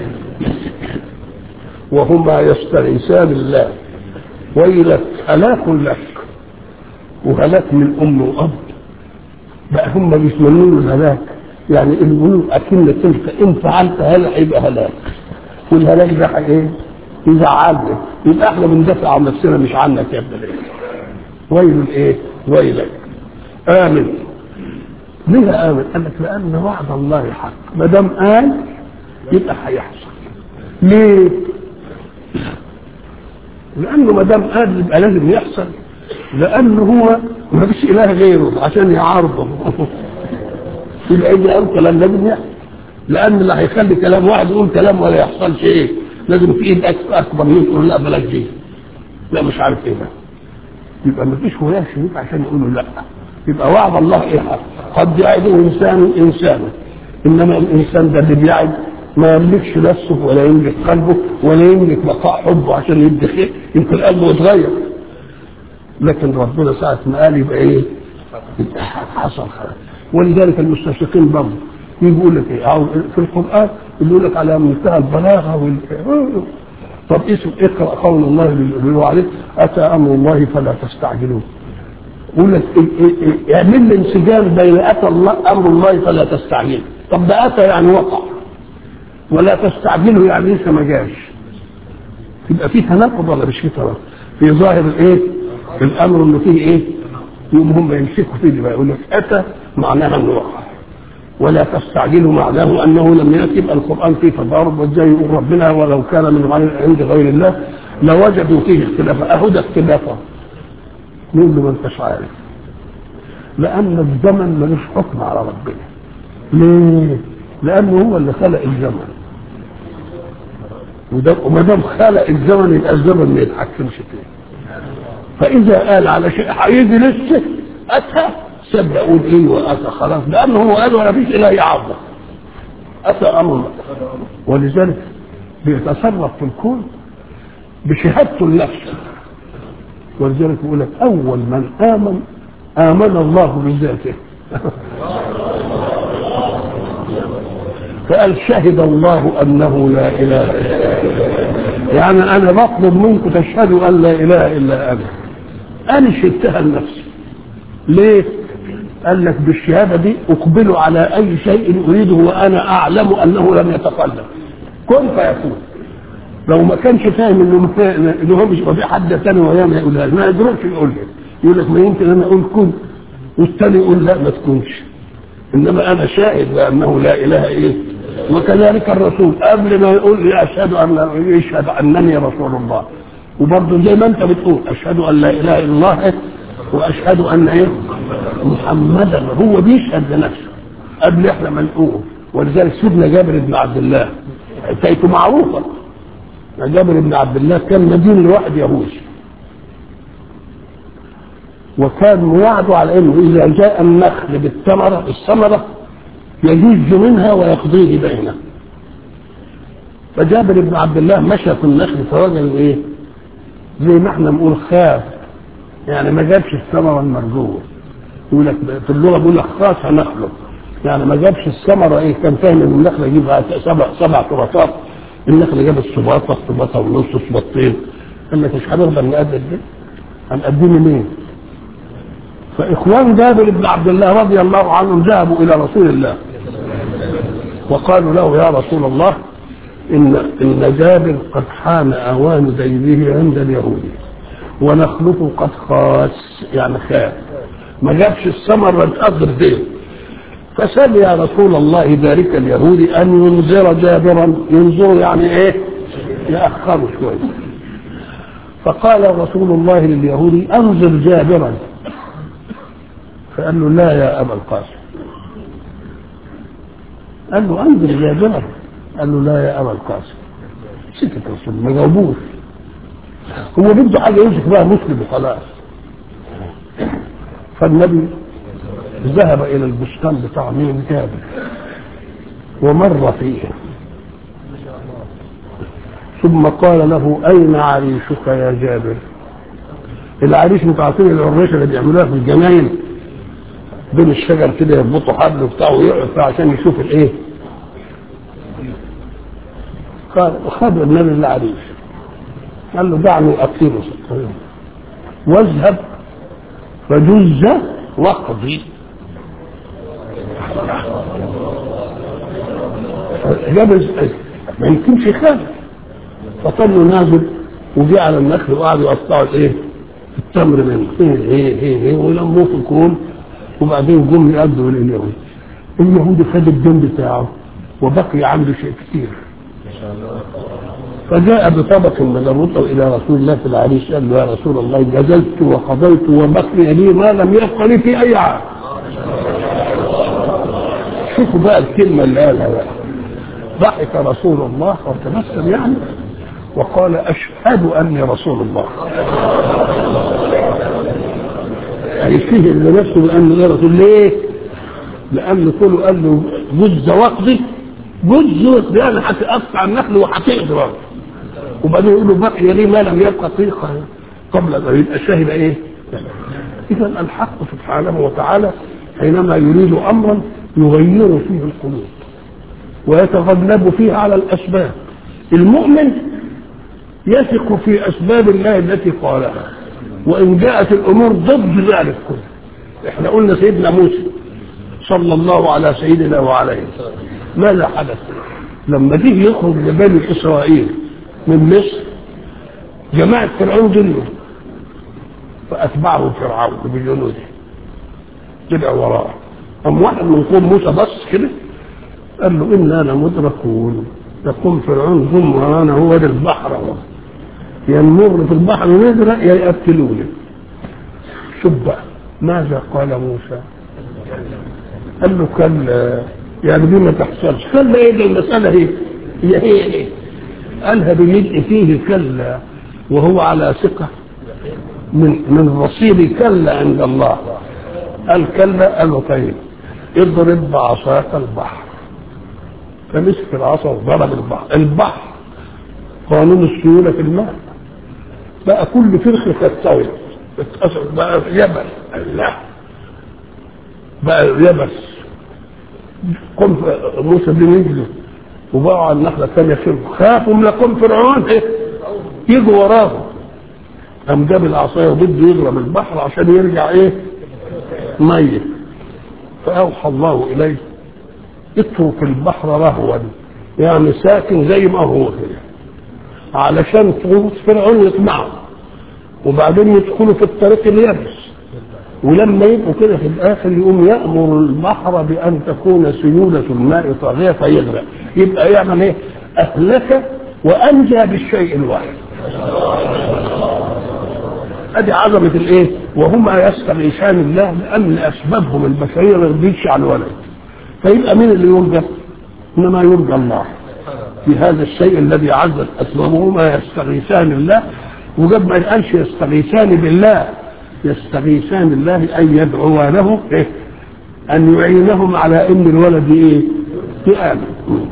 وهما يستغيثان الله ويلك هلاك لك وهلاك من ام واب بقى هم بيتمنوا الهلاك يعني يقولوا اكن تلك ان فعلت هلا هيبقى هلاك والهلاك ده ايه؟ يزعلنا يبقى احنا بندافع عن نفسنا مش عنك يا ابن الايه ويل ايه؟ ويلك امن ليه امن؟ قال لك لان وعد الله حق ما دام قال يبقى هيحصل ليه؟ لانه ما دام قال يبقى لازم يحصل لانه هو ما فيش اله غيره عشان يعارضه يبقى اذا قال كلام لازم يحصل لان اللي هيخلي كلام واحد يقول كلام ولا يحصلش ايه لازم في ايد اكبر يقول لا بلاش دي لا مش عارف ايه ده يبقى ما فيش ولايه شريك عشان يقولوا لا يبقى وعد الله ايه حق قد يعده انسان انسانا انما الانسان ده اللي بيعد ما يملكش نفسه ولا يملك قلبه ولا يملك بقاء حبه عشان يدي خير يمكن قلبه يتغير لكن ربنا ساعة ما قال يبقى ايه؟ يبقى حصل خلاص ولذلك المستشرقين برضه يقول لك ايه في القران يقول لك على منتهى البلاغه وال طب اسم اقرا قول الله اللي بيقولوا عليه اتى امر الله فلا تستعجلوه يقول لك اعمل لي انسجام بين اتى الله امر الله فلا تستعجله طب ده اتى يعني وقع ولا تستعجله يعني لسه ما جاش يبقى في تناقض ولا مش في تناقض في ظاهر الايه الامر اللي فيه ايه يوم هم يمسكوا فيه بقى يقول لك اتى معناها انه وقع ولا تستعجلوا معناه انه لم ياتي يبقى القران فيه تضارب وازاي يقول ربنا ولو كان من غير عند غير الله لوجدوا فيه اختلافا اهدى اختلافا نقول له ما انتش عارف لان الزمن ملوش حكم على ربنا ليه؟ لانه هو اللي خلق الزمن وما دام خلق الزمن يبقى الزمن ما يتحكمش فيه فاذا قال على شيء هيجي لسه اتى سب اقول ايه واتى خلاص لانه هو قال ولا فيش اله يعظم اتى امر ولذلك بيتصرف في الكون بشهادته لنفسه ولذلك يقول لك اول من امن امن الله بذاته فقال شهد الله انه لا اله الا هو يعني انا بطلب منكم تشهدوا ان لا اله الا انا انا شهدتها لنفسي ليه قال لك بالشهاده دي اقبل على اي شيء اريده وانا اعلم انه لم يتقلب كن فيكون لو ما كانش فاهم انه انه هو مش في حد ثاني وياه ما يقولها ما يقدرش يقولها يقول لك ما يمكن انا اقول كن والثاني يقول لا ما تكونش انما انا شاهد بانه لا اله الا وكذلك الرسول قبل ما يقول لي اشهد ان يشهد انني رسول الله وبرضه زي ما انت بتقول اشهد ان لا اله الا الله إيه؟ واشهد ان ايه محمدا هو بيشهد لنفسه قبل احنا ما نقول ولذلك سيدنا جابر بن عبد الله حكايته معروفه جابر بن عبد الله كان مدين لواحد يهودي وكان وعده على انه اذا جاء النخل بالثمره الثمره يجوز منها ويقضيه بينه فجابر بن عبد الله مشى في النخل فوجد ايه زي ما احنا بنقول خاف يعني ما جابش الثمره المرجوه يقول لك في اللغه بيقول لك خاص نخله يعني ما جابش الثمره ايه كان فاهم ان النخله يجيب سبع سبع طبقات النخله جابت سباطه سباطه ونص سباطتين قال لك مش هنقدر نقدم ده هنقدمه منين؟ فاخوان جابر بن عبد الله رضي الله عنهم ذهبوا الى رسول الله وقالوا له يا رسول الله ان ان جابر قد حان اوان دينه عند اليهود ونخلفه قد خاس يعني خاف ما جابش الثمر تقدر دين فسال يا رسول الله ذلك اليهودي ان ينذر جابرا ينظر يعني ايه ياخره شويه فقال رسول الله لليهودي انظر جابرا فقال له لا يا ابا القاسم قال له انظر جابرا قال له لا يا ابا القاسم سكت الرسول ما جاوبوش هو بده حاجه يمسك بها مسلم وخلاص فالنبي ذهب الى البستان بتاع مين جابر ومر فيه ثم قال له اين عريشك يا جابر العريش متعاطين العريشه اللي بيعملوها في الجناين بين الشجر كده يربطوا حبل وبتاع ويقعد فيها عشان يشوف الايه قال خد النبي العريش قال له دعني اطير واذهب فجز واقضي جاب ما يمكنش يخالف فطلوا نازل وجي على النخل وقعدوا يقطعوا الايه التمر منه ايه ايه ايه ايه ولموه في الكوم وبعدين جم يأدوا لليهود اليهودي خد الدين بتاعه وبقي عنده شيء كثير فجاء بطبق من الرطب الى رسول الله في العريش قال له يا رسول الله جزلت وقضيت وبقي لي ما لم يبق لي في اي عام شوفوا بقى الكلمه اللي قالها بقى ضحك رسول الله وتبسم يعني وقال اشهد اني رسول الله يعني فيه اللي نفسه بانه ده رسول ليه؟ لان كله قال له جز واقضي جز واقضي يعني هتقطع النخل وهتقضي وبعدين يقول له بقي لي ما لم يبقى طريقه قبل ان يبقى شهد ايه؟ اذا الحق سبحانه وتعالى حينما يريد امرا يغير فيه القلوب ويتغلب فيه على الاسباب المؤمن يثق في اسباب الله التي قالها وان جاءت الامور ضد ذلك كله احنا قلنا سيدنا موسى صلى الله على سيدنا وعليه ماذا حدث لما جه يخرج لبني اسرائيل من مصر جماعة فرعون دنيا فأتبعه فرعون بجنوده طلع وراه قام واحد من قوم موسى بص كده قال له إنا لمدركون يقوم فرعون هم ورانا هو ده البحر اهو يا نمر في البحر ونغرق يا يقتلوني شوف بقى ماذا قال موسى قال له كلا يعني دي ما تحصلش كلا ايه ده المسألة هي هي هي ايه قالها بملء فيه كلا وهو على ثقة من من رصيد كلا عند الله قال كلا قال له طيب اضرب بعصاك البحر فمسك العصا وضرب البحر البحر قانون السيولة في الماء بقى كل فرخة تتسوي بقى يبس لا بقى يبس قم موسى بن يجلس وبقوا على النخلة الثانية فرقوا خافوا من قوم فرعون ايه يجوا وراهم قام جاب العصاية وبده يضرب البحر عشان يرجع ايه ميت فأوحى الله إليه اترك البحر رهوا يعني ساكن زي ما هو كده علشان فلوس فرعون يطمعوا وبعدين يدخلوا في الطريق اليابس ولما يبقوا كده في الاخر يقوم يامر البحر بان تكون سيوله الماء طاغيه فيغرق يبقى يعمل ايه؟ اهلك وانجى بالشيء الواحد ادي عظمه الايه وهما يستغيثان الله لان اسبابهم البشريه ما يرضيش على الولد فيبقى مين اللي يرجى انما يرجى الله في هذا الشيء الذي عزت اسبابهما يستغيثان الله وجاب ما يقالش يستغيثان بالله يستغيثان الله ان يدعوا له إيه؟ ان يعينهم على ان الولد ايه يامن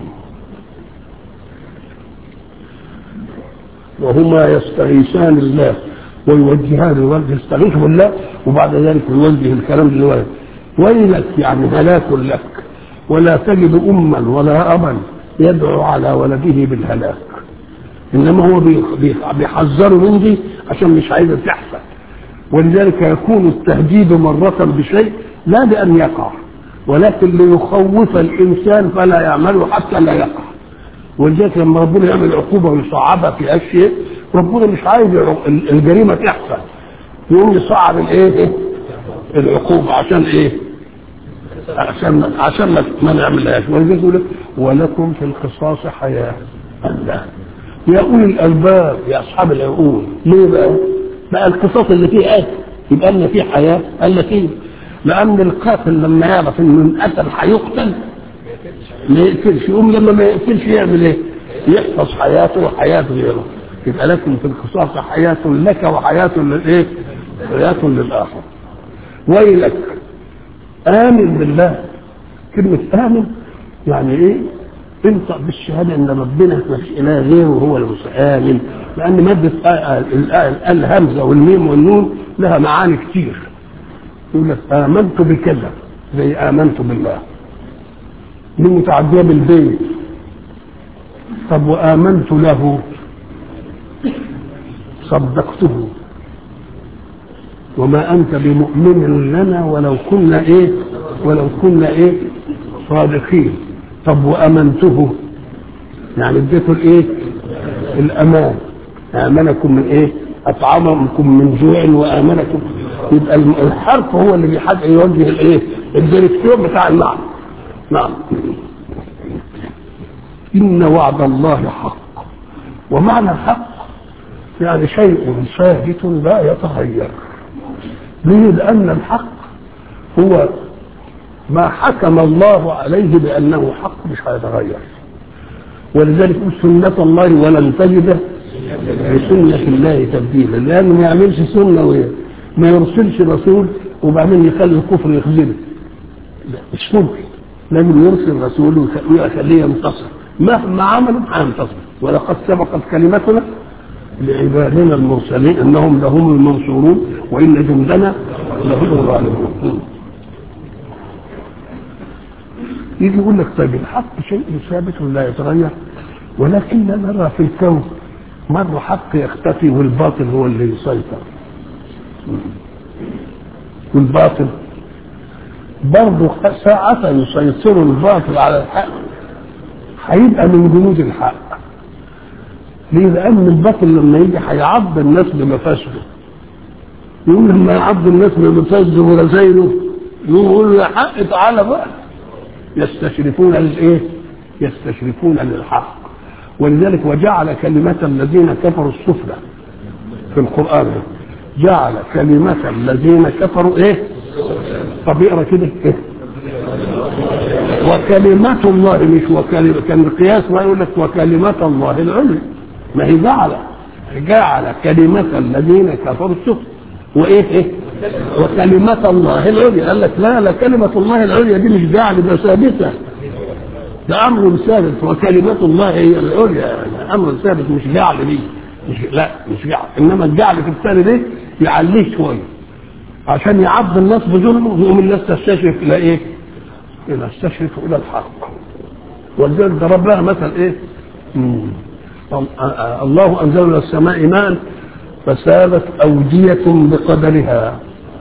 وهما يستغيثان الله ويوجهان الولد يستغيث بالله وبعد ذلك يوجه الكلام للولد ويلك يعني هلاك لك ولا تجد اما ولا ابا يدعو على ولده بالهلاك انما هو بيحذره من دي عشان مش عايزه تحصل ولذلك يكون التهديد مرة بشيء لا لأن يقع ولكن ليخوف الإنسان فلا يعمله حتى لا يقع ولذلك لما ربنا يعمل عقوبة ويصعبها في أشياء ربنا مش عايز الجريمة تحصل يقوم يصعب الايه العقوبة عشان ايه عشان عشان ما, ما نعملهاش ولذلك يقول لك ولكم في القصاص حياة الله يا أولي الألباب يا أصحاب العقول ليه بقى؟ بقى القصاص اللي فيه قتل يبقى لنا فيه حياة قال لك ايه؟ لأن القاتل لما يعرف إنه انقتل هيقتل ما يقتلش يقوم لما ما يقتلش يعمل ايه؟ يحفظ حياته وحياة غيره يبقى لكم في القصاص حياة لك وحياة للايه؟ حياة للآخر ويلك آمن بالله كلمة آمن يعني إيه؟ انطق بالشهادة إن ربنا ما فيش إله غيره وهو المتآمن لأن مادة الهمزة والميم والنون لها معاني كتير يقول لك آمنت بكذا زي آمنت بالله دي متعدية بالبيت طب وآمنت له صدقته وما أنت بمؤمن لنا ولو كنا إيه ولو كنا إيه صادقين طب وأمنته يعني اديته الإيه الأمان آمنكم من إيه أطعمكم من جوع وآمنكم يبقى الحرف هو اللي بيحد يوجه الإيه الديركتور بتاع المعنى نعم إن وعد الله حق ومعنى الحق يعني شيء ثابت لا يتغير ليه لأن الحق هو ما حكم الله عليه بأنه حق مش هيتغير ولذلك سنة الله ولن تجد لسنة الله تبديلا لأنه ما يعملش سنة ويه ما يرسلش رسول وبعدين يخلي الكفر يخذله لا مش ممكن لازم يرسل رسول ويخليه ينتصر مهما عملوا هينتصر ولقد سبقت كلمتنا لعبادنا المرسلين انهم لهم المنصورون وان جندنا لهم الغالبون يجي يقول لك طيب الحق شيء ثابت لا يتغير ولكننا نرى في الكون مرة حق يختفي والباطل هو اللي يسيطر والباطل برضه ساعة يسيطر الباطل على الحق هيبقى من جنود الحق ليه؟ لأن الباطل لما يجي هيعض الناس بمفاسده يقول لما يعض الناس بمفاسده ورسايله يقول يا حق تعالى بقى يستشرفون للايه؟ يستشرفون للحق ولذلك وجعل كلمة الذين كفروا السفلى في القرآن جعل كلمة الذين كفروا ايه؟ طب اقرا كده ايه؟ وكلمة الله مش وكلمة كان القياس ما يقول لك وكلمة الله العليا ما هي جعل جعل كلمة الذين كفروا السفلى وايه ايه؟ وكلمة الله العليا قال لك لا لا كلمة الله العليا دي مش جعل ده ثابتة ده أمر ثابت وكلمة الله هي العليا أمر ثابت مش جعل دي مش لا مش جعل إنما الجعل في الثاني ده يعليه شوية عشان يعض الناس بظلمه يقوم الناس تستشرف إلى إيه؟ إلى تستشرف إلى الحق ولذلك ضرب لها مثل إيه؟ مم. الله أنزل من السماء ماء فسالت أودية بقدرها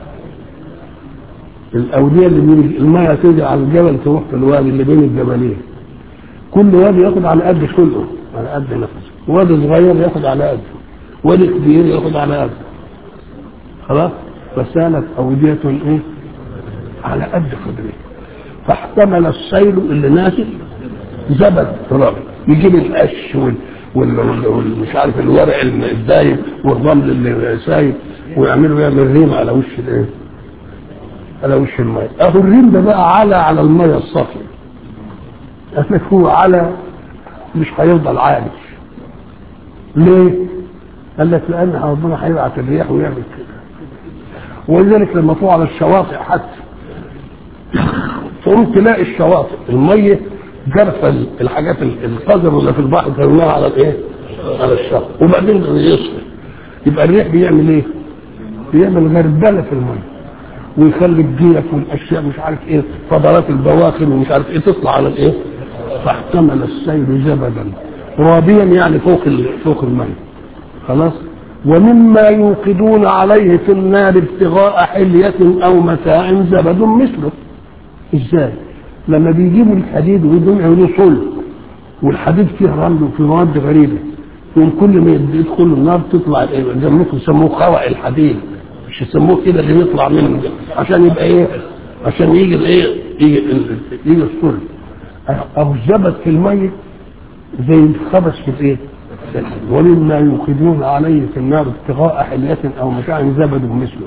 الأودية اللي بين المية تيجي على الجبل تروح في الوادي اللي بين الجبلين كل وادي ياخد على قد خلقه على قد نفسه وادي صغير ياخد على قده وادي كبير ياخد على قده خلاص فسالت أودية إيه على قد قدره فاحتمل السيل اللي نازل زبد تراب يجيب القش والمش عارف الورق الدايب والرمل اللي سايب ويعملوا يعمل ريم على وش الايه؟ على وش الميه اهو الريم ده بقى على على الميه الصافيه قال لك هو على مش هيفضل عالي ليه؟ قال لك لان ربنا هيبعت الرياح ويعمل كده ولذلك لما تروح على الشواطئ حتى تقوم تلاقي الشواطئ الميه جرف الحاجات القذر اللي في البحر ترميها على الايه؟ على الشط وبعدين يصفر يبقى الريح بيعمل ايه؟ بيعمل غربله في الميه ويخلي الجيف والاشياء مش عارف ايه فضلات البواخر ومش عارف ايه تطلع على الايه؟ فاحتمل السيل زبدا رابيا يعني فوق فوق الميه خلاص ومما يوقدون عليه في النار ابتغاء حلية أو متاع زبد مثله ازاي؟ لما بيجيبوا الحديد ويدوا يعملوا صلب والحديد فيه رمل وفيه مواد غريبة يقوم كل ما يدخلوا النار تطلع زي ما يسموه خوع الحديد مش يسموه كده اللي بيطلع منه عشان يبقى ايه؟ عشان يجي الايه؟ يجي يجي الصلب أو الزبد في المية زي الخبز في الايه؟ ومما يوقدون عليه في النار ابتغاء حلية او متاع زبد مثله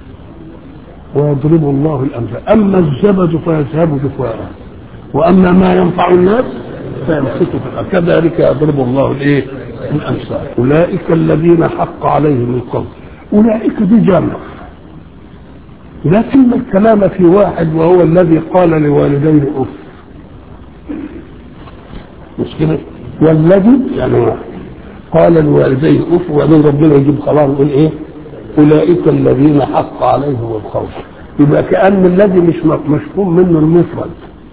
ويضرب الله الامثال اما الزبد فيذهب جفاء واما ما ينفع الناس فيمسكه في الارض كذلك يضرب الله الايه؟ الامثال اولئك الذين حق عليهم القول اولئك دي جامع لكن الكلام في واحد وهو الذي قال لوالديه اف مش كده والذي يعني واحد قال لوالديه اف وبعدين ربنا يجيب خلاص يقول ايه اولئك الذين حق عليهم الخوف يبقى كان الذي مش مفهوم منه المفرد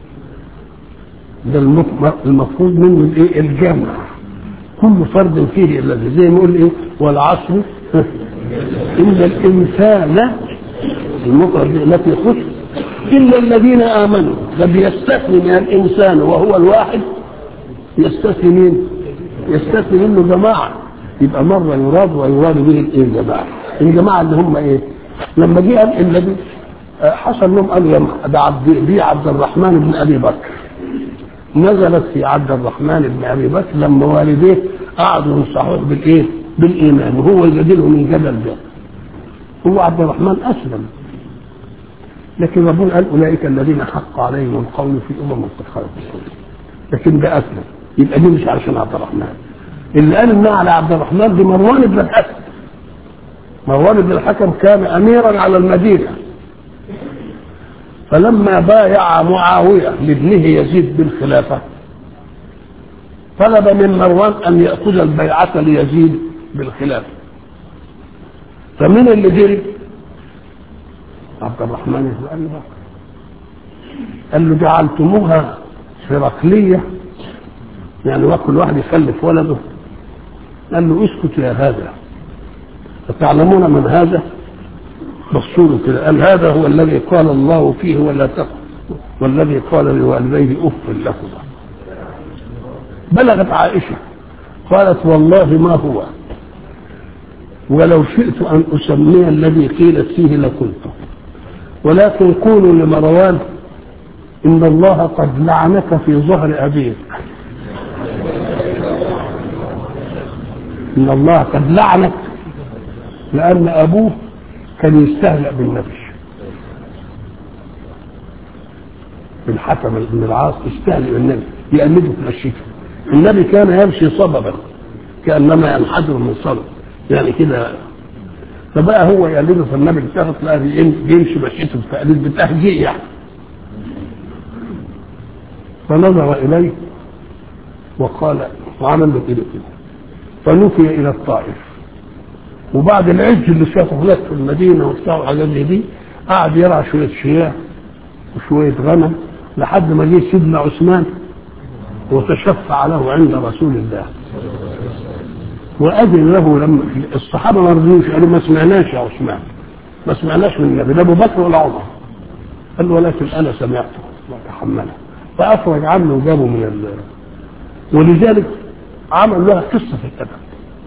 ده المفروض منه الايه الجمع كل فرد فيه الذي زي ما يقول ايه والعصر ان الانسان المفرد التي خص الا الذين امنوا ده بيستثني من الانسان وهو الواحد يستثني مين؟ يستثني منه جماعه يبقى مره يراد ويراد به الايه الجماعه الجماعه اللي هم ايه؟ لما جه قال النبي حصل لهم قالوا ده عبد دي عبد الرحمن بن ابي بكر نزلت في عبد الرحمن بن ابي بكر لما والديه قعدوا ينصحوه بالايه؟ بالايمان وهو يجادلهم من جدل ده هو عبد الرحمن اسلم لكن ربنا قال اولئك الذين حق عليهم القول في امم قد خلت لكن ده اسلم يبقى دي مش علشان عبد الرحمن اللي قال انها على عبد الرحمن دي مروان بن الحكم مروان بن الحكم كان اميرا على المدينه فلما بايع معاويه لابنه يزيد بالخلافه طلب من مروان ان ياخذ البيعه ليزيد بالخلافه فمن اللي جري عبد الرحمن بن ابي بكر قال له جعلتموها هرقليه يعني وكل واحد يخلف ولده قال له اسكت يا هذا فتعلمون من هذا بصوا كده قال هذا هو الذي قال الله فيه ولا تقل والذي قال لوالديه اف لكما بلغت عائشه قالت والله ما هو ولو شئت ان اسمي الذي قيلت فيه لقلته ولكن قولوا لمروان ان الله قد لعنك في ظهر ابيك ان الله قد لعنك لان ابوه كان يستهزأ بالنبي بالحكم بن العاص يستهزئ بالنبي يقلده في مشيته النبي كان يمشي صببا كانما ينحدر من صبب يعني كده فبقى هو يقلده في النبي التفت لا بيمشي مشيته بتقليد بتهجيء يعني فنظر اليه وقال وعمل له كده كده فنفي الى الطائف وبعد العج اللي شافه هناك في المدينه وبتاع وحاجات زي دي قعد يرعى شويه شياه وشويه غنم لحد ما جه سيدنا عثمان وتشفع له عند رسول الله واذن له لما الصحابه ما رضيوش قالوا ما سمعناش يا عثمان ما سمعناش من النبي لا ابو بكر ولا عمر قال له ولكن انا سمعته وتحمله فافرج عنه وجابه من ال... ولذلك عمل لها قصه في الادب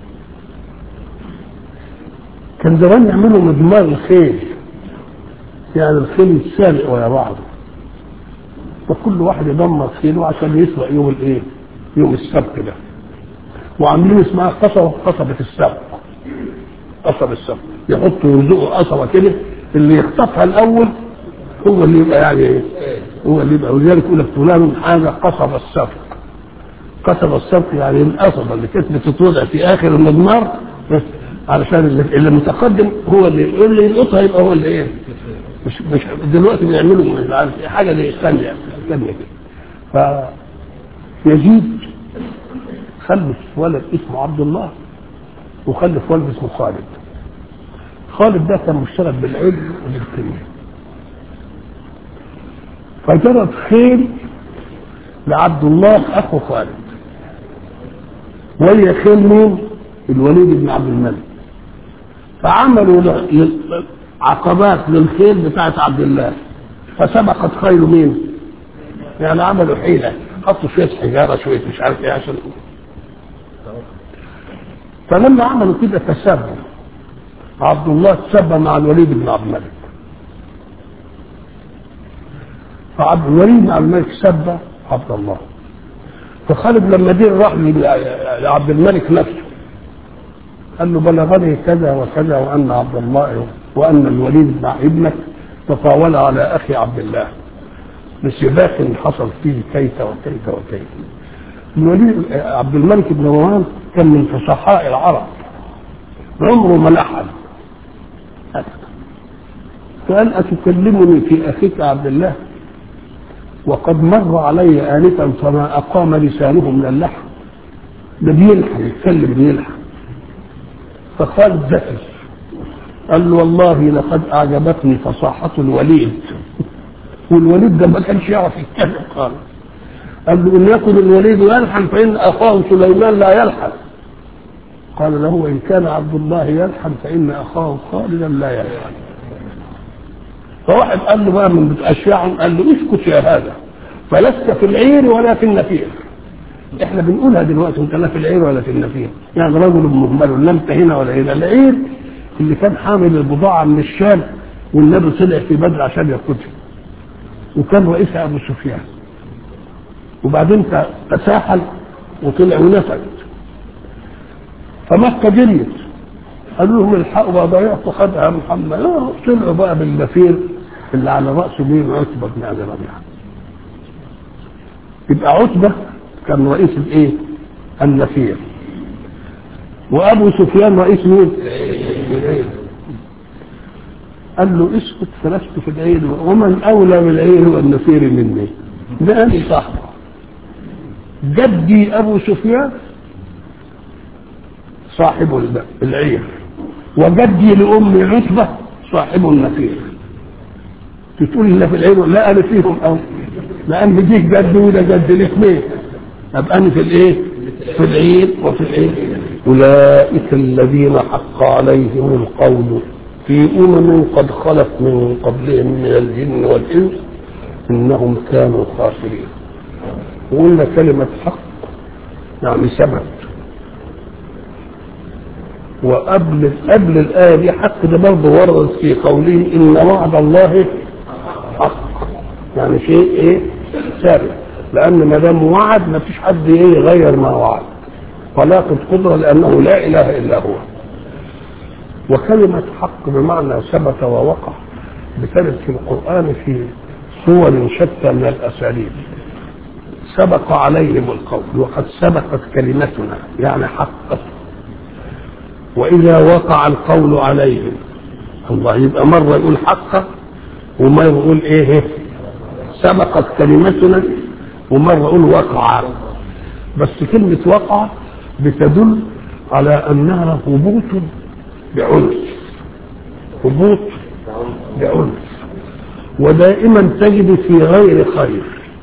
كان زمان يعملوا مدمار الخيل يعني الخيل يتسابق ويا بعضه فكل واحد يدمر خيله عشان يسبق يوم الايه؟ يوم السبت ده وعاملين اسمها قصبة قصبة السبق قصب السبق يحطوا يرزقوا قصبة كده اللي يخطفها الأول هو اللي يبقى يعني ايه؟ هو اللي يبقى ولذلك يقول لك فلان حاجة قصب السبق قصب السبق يعني القصبة اللي كانت بتتوضع في آخر المضمار علشان اللي, اللي متقدم هو اللي اللي يلقطها يبقى هو اللي ايه مش مش دلوقتي بيعملوا مش عارف إيه، حاجه زي الثانيه الثانيه كده فيزيد خلف ولد اسمه عبد الله وخلف ولد اسمه خالد خالد ده كان مشترك بالعلم وبالكلمه فجرت خيل لعبد الله اخو خالد وهي خيل مين؟ الوليد بن عبد الملك فعملوا ل- ل- عقبات للخيل بتاعت عبد الله فسبقت خيل مين؟ يعني عملوا حيلة حطوا شوية حجارة شوية مش عارف ايه عشان فلما عملوا كده تسابوا عبد الله تسبى مع الوليد بن عبد الملك فعبد الوليد بن عبد الملك سب عبد الله فخالد لما جه راح لعبد الملك نفسه قال له بلغني كذا وكذا وان عبد الله وان الوليد مع ابنك تطاول على اخي عبد الله بسباق حصل فيه كيت وكيت وكيت الوليد عبد الملك بن مروان كان من فصحاء العرب عمره ما لحن فقال أتكلمني في أخيك عبد الله وقد مر علي آنفا فما أقام لسانه من اللحن ده بيلحن يتكلم بيلحن فقال ذكي قال له والله لقد أعجبتني فصاحة الوليد والوليد ده ما كانش يعرف يتكلم خالص قال له إن يكن الوليد يلحن فإن أخاه سليمان لا يلحن قال له وإن كان عبد الله يلحن فإن أخاه خالدا لا يلحن فواحد قال له بقى من أشياعهم قال له اسكت يا هذا فلست في العير ولا في النفير احنا بنقولها دلوقتي انت لا في العير ولا في النفير يعني رجل مهمل لا انت هنا ولا هنا العير اللي كان حامل البضاعه من الشام والنبي طلع في بدر عشان ياخدها وكان رئيسها ابو سفيان وبعدين تساحل وطلع ونفد فمكه جريت قالوا لهم الحقوا بقى ضيعتوا خدها محمد آه، طلعوا بقى بالنفير اللي على راسه مين عتبه بن ابي ربيعه يبقى عتبه كان رئيس الايه؟ النفير وابو سفيان رئيس مين؟ العيل قال له اسكت فلست في العيل ومن اولى بالعيل والنفير مني ده انا صاحبه جدي ابو سفيان صاحب العير وجدي لامي عتبه صاحب النفير تقول لي في العير لا انا فيهم او لان ديك جد وده جد الاثنين ابقى انا في الايه؟ في العيد وفي الايه؟ اولئك الذين حق عليهم القول في امم قد خلت من قبلهم من الجن والانس انهم كانوا خاسرين وقلنا كلمه حق يعني ثبت وقبل قبل الايه دي حق ده برضه ورد في قوله ان وعد الله حق يعني شيء ايه ثابت لان ما دام وعد ما فيش حد ايه يغير ما وعد طلاقة قدرة لأنه لا إله إلا هو وكلمة حق بمعنى ثبت ووقع بترد في القرآن في صور شتى من الأساليب سبق عليهم القول وقد سبقت كلمتنا يعني حقت وإذا وقع القول عليهم الله يبقى مرة يقول حقه ومرة يقول إيه سبقت كلمتنا ومرة يقول وقع بس كلمة وقع بتدل على أنها هبوط بعنف هبوط بعنف ودائما تجد في غير خير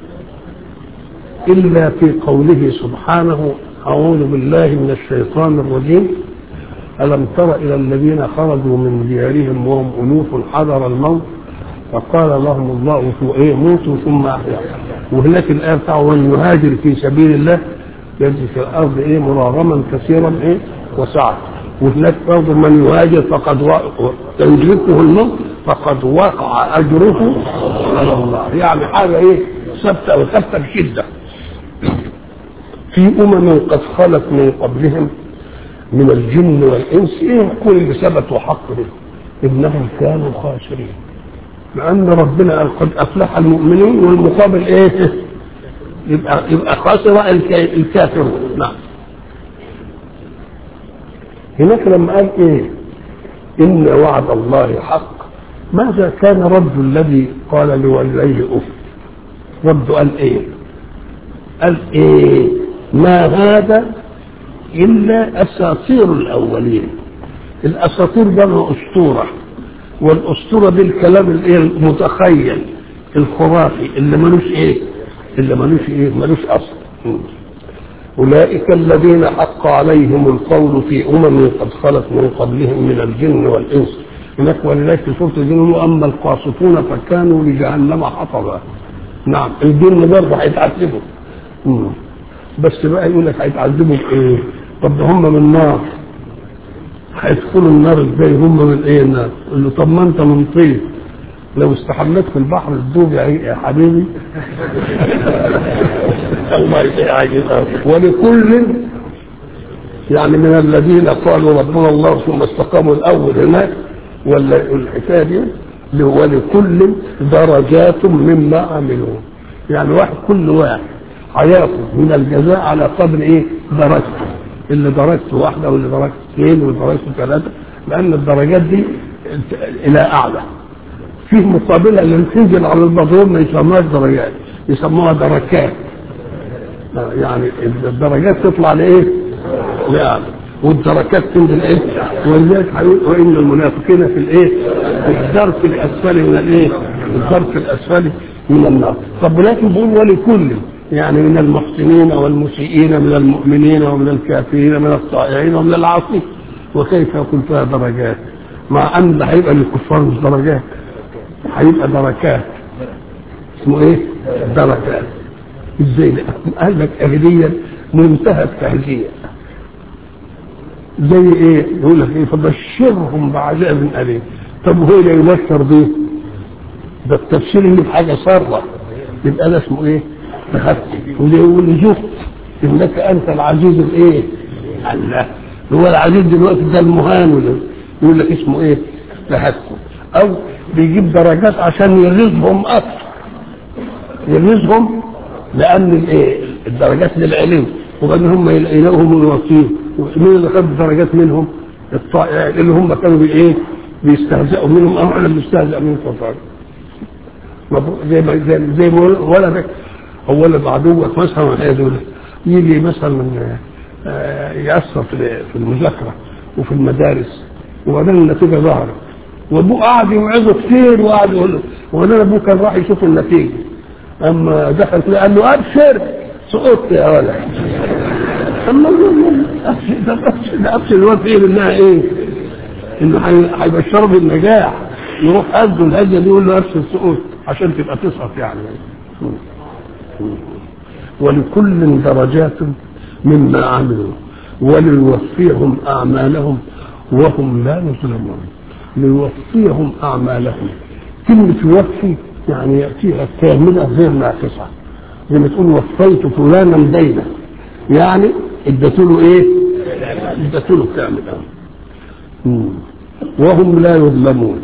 إلا في قوله سبحانه أعوذ بالله من الشيطان الرجيم ألم تر إلى الذين خرجوا من ديارهم وهم ألوف حذر الموت فقال لهم الله إيه موتوا ثم أحيا وهناك الآية بتاعه من يهاجر في سبيل الله يجد في الأرض إيه مراغما كثيرا إيه وسعة وهناك برضه من يهاجر فقد و... يدركه الموت فقد وقع أجره على الله يعني حاجة إيه ثابتة وثابتة بشدة في أمم قد خلت من قبلهم من الجن والإنس إيه يكون اللي ثبت وحق به إنهم كانوا خاسرين لأن ربنا قال قد أفلح المؤمنين والمقابل إيه يبقى يبقى خاسر الكافرون نعم هناك لما قال إيه إن وعد الله حق ماذا كان رد الذي قال لوليه أف رد قال إيه قال إيه ما هذا إلا أساطير الأولين الأساطير ده أسطورة والأسطورة دي الكلام الإيه المتخيل الخرافي اللي ملوش إيه اللي ملوش إيه ملوش أصل أولئك الذين حق عليهم القول في أمم قد خلت من قبلهم من الجن والإنس هناك ولذلك في سورة الجن أما القاسطون فكانوا لجهنم حطبا نعم الجن برضه هيتعذبوا بس بقى يقول لك هيتعذبوا بايه؟ طب ده هم من نار هيدخلوا النار ازاي هم من ايه النار؟ يقول له طب ما انت من طين لو استحملت في البحر الدوب يا حبيبي الله يسعدك ولكل يعني من الذين قالوا ربنا الله ثم استقاموا الاول هناك ولا الحكايه دي ولكل درجات مما عملوا يعني واحد كل واحد هياخد من الجزاء على قدر ايه درجته اللي درجته واحده واللي درجته اثنين واللي درجته ثلاثه لان الدرجات دي الى اعلى فيه مقابلها اللي تنزل على المضروب ما يسموهاش درجات يسموها دركات يعني الدرجات تطلع لايه؟ لاعلى والدركات تنزل ايه؟ ولذلك هيقول وان المنافقين في الايه؟ في الدرك الاسفل من الايه؟ الدرك الاسفل من النار طب ولكن بيقول ولكل يعني من المحسنين والمسيئين من المؤمنين ومن الكافرين من الطائعين ومن العاصين وكيف يكون فيها درجات مع ان ده هيبقى للكفار مش درجات هيبقى دركات اسمه ايه؟ دركات ازاي قال لك اهليا منتهى التهجير زي ايه؟ يقول لك ايه فبشرهم بعذاب اليم طب وهو اللي يبشر بيه؟ ده التبشير اللي بحاجه ساره يبقى ده اسمه ايه؟ تخفي واللي شفت انك انت العزيز الايه؟ الله هو العزيز دلوقتي ده المهان ولا يقول لك اسمه ايه؟ تهكم او بيجيب درجات عشان يغيظهم اكثر يغيظهم لان الايه؟ الدرجات للعلم وبعدين هم يلاقوهم الوصيين مين اللي خد درجات منهم؟ الطائعين اللي هم كانوا بايه؟ بيستهزئوا منهم او احنا بنستهزئ منهم طبعا زي ما زي, زي ما ولدك او ولد عدوك مثلا هيدول يجي مثلا يأثر في المذاكرة وفي المدارس وبعدين النتيجة ظهرت وابوه قعد يوعظه كتير وقعد يقول له وبعدين ابوه كان راح يشوف النتيجة اما دخل كده قال له ابشر سقطت يا ولد اما ابشر ده ابشر الواد فيه انها ايه؟ انه هيبشره بالنجاح يروح قده الهجه دي يقول له ابشر سقوط عشان تبقى تسقط يعني ولكل درجات مما عملوا وليوفيهم اعمالهم وهم لا يظلمون ليوفيهم اعمالهم كلمه يوفي يعني ياتيها كامله غير ناقصه زي ما تقول وفيت فلانا دينا يعني اديت له ايه؟ اديت له كامله وهم لا يظلمون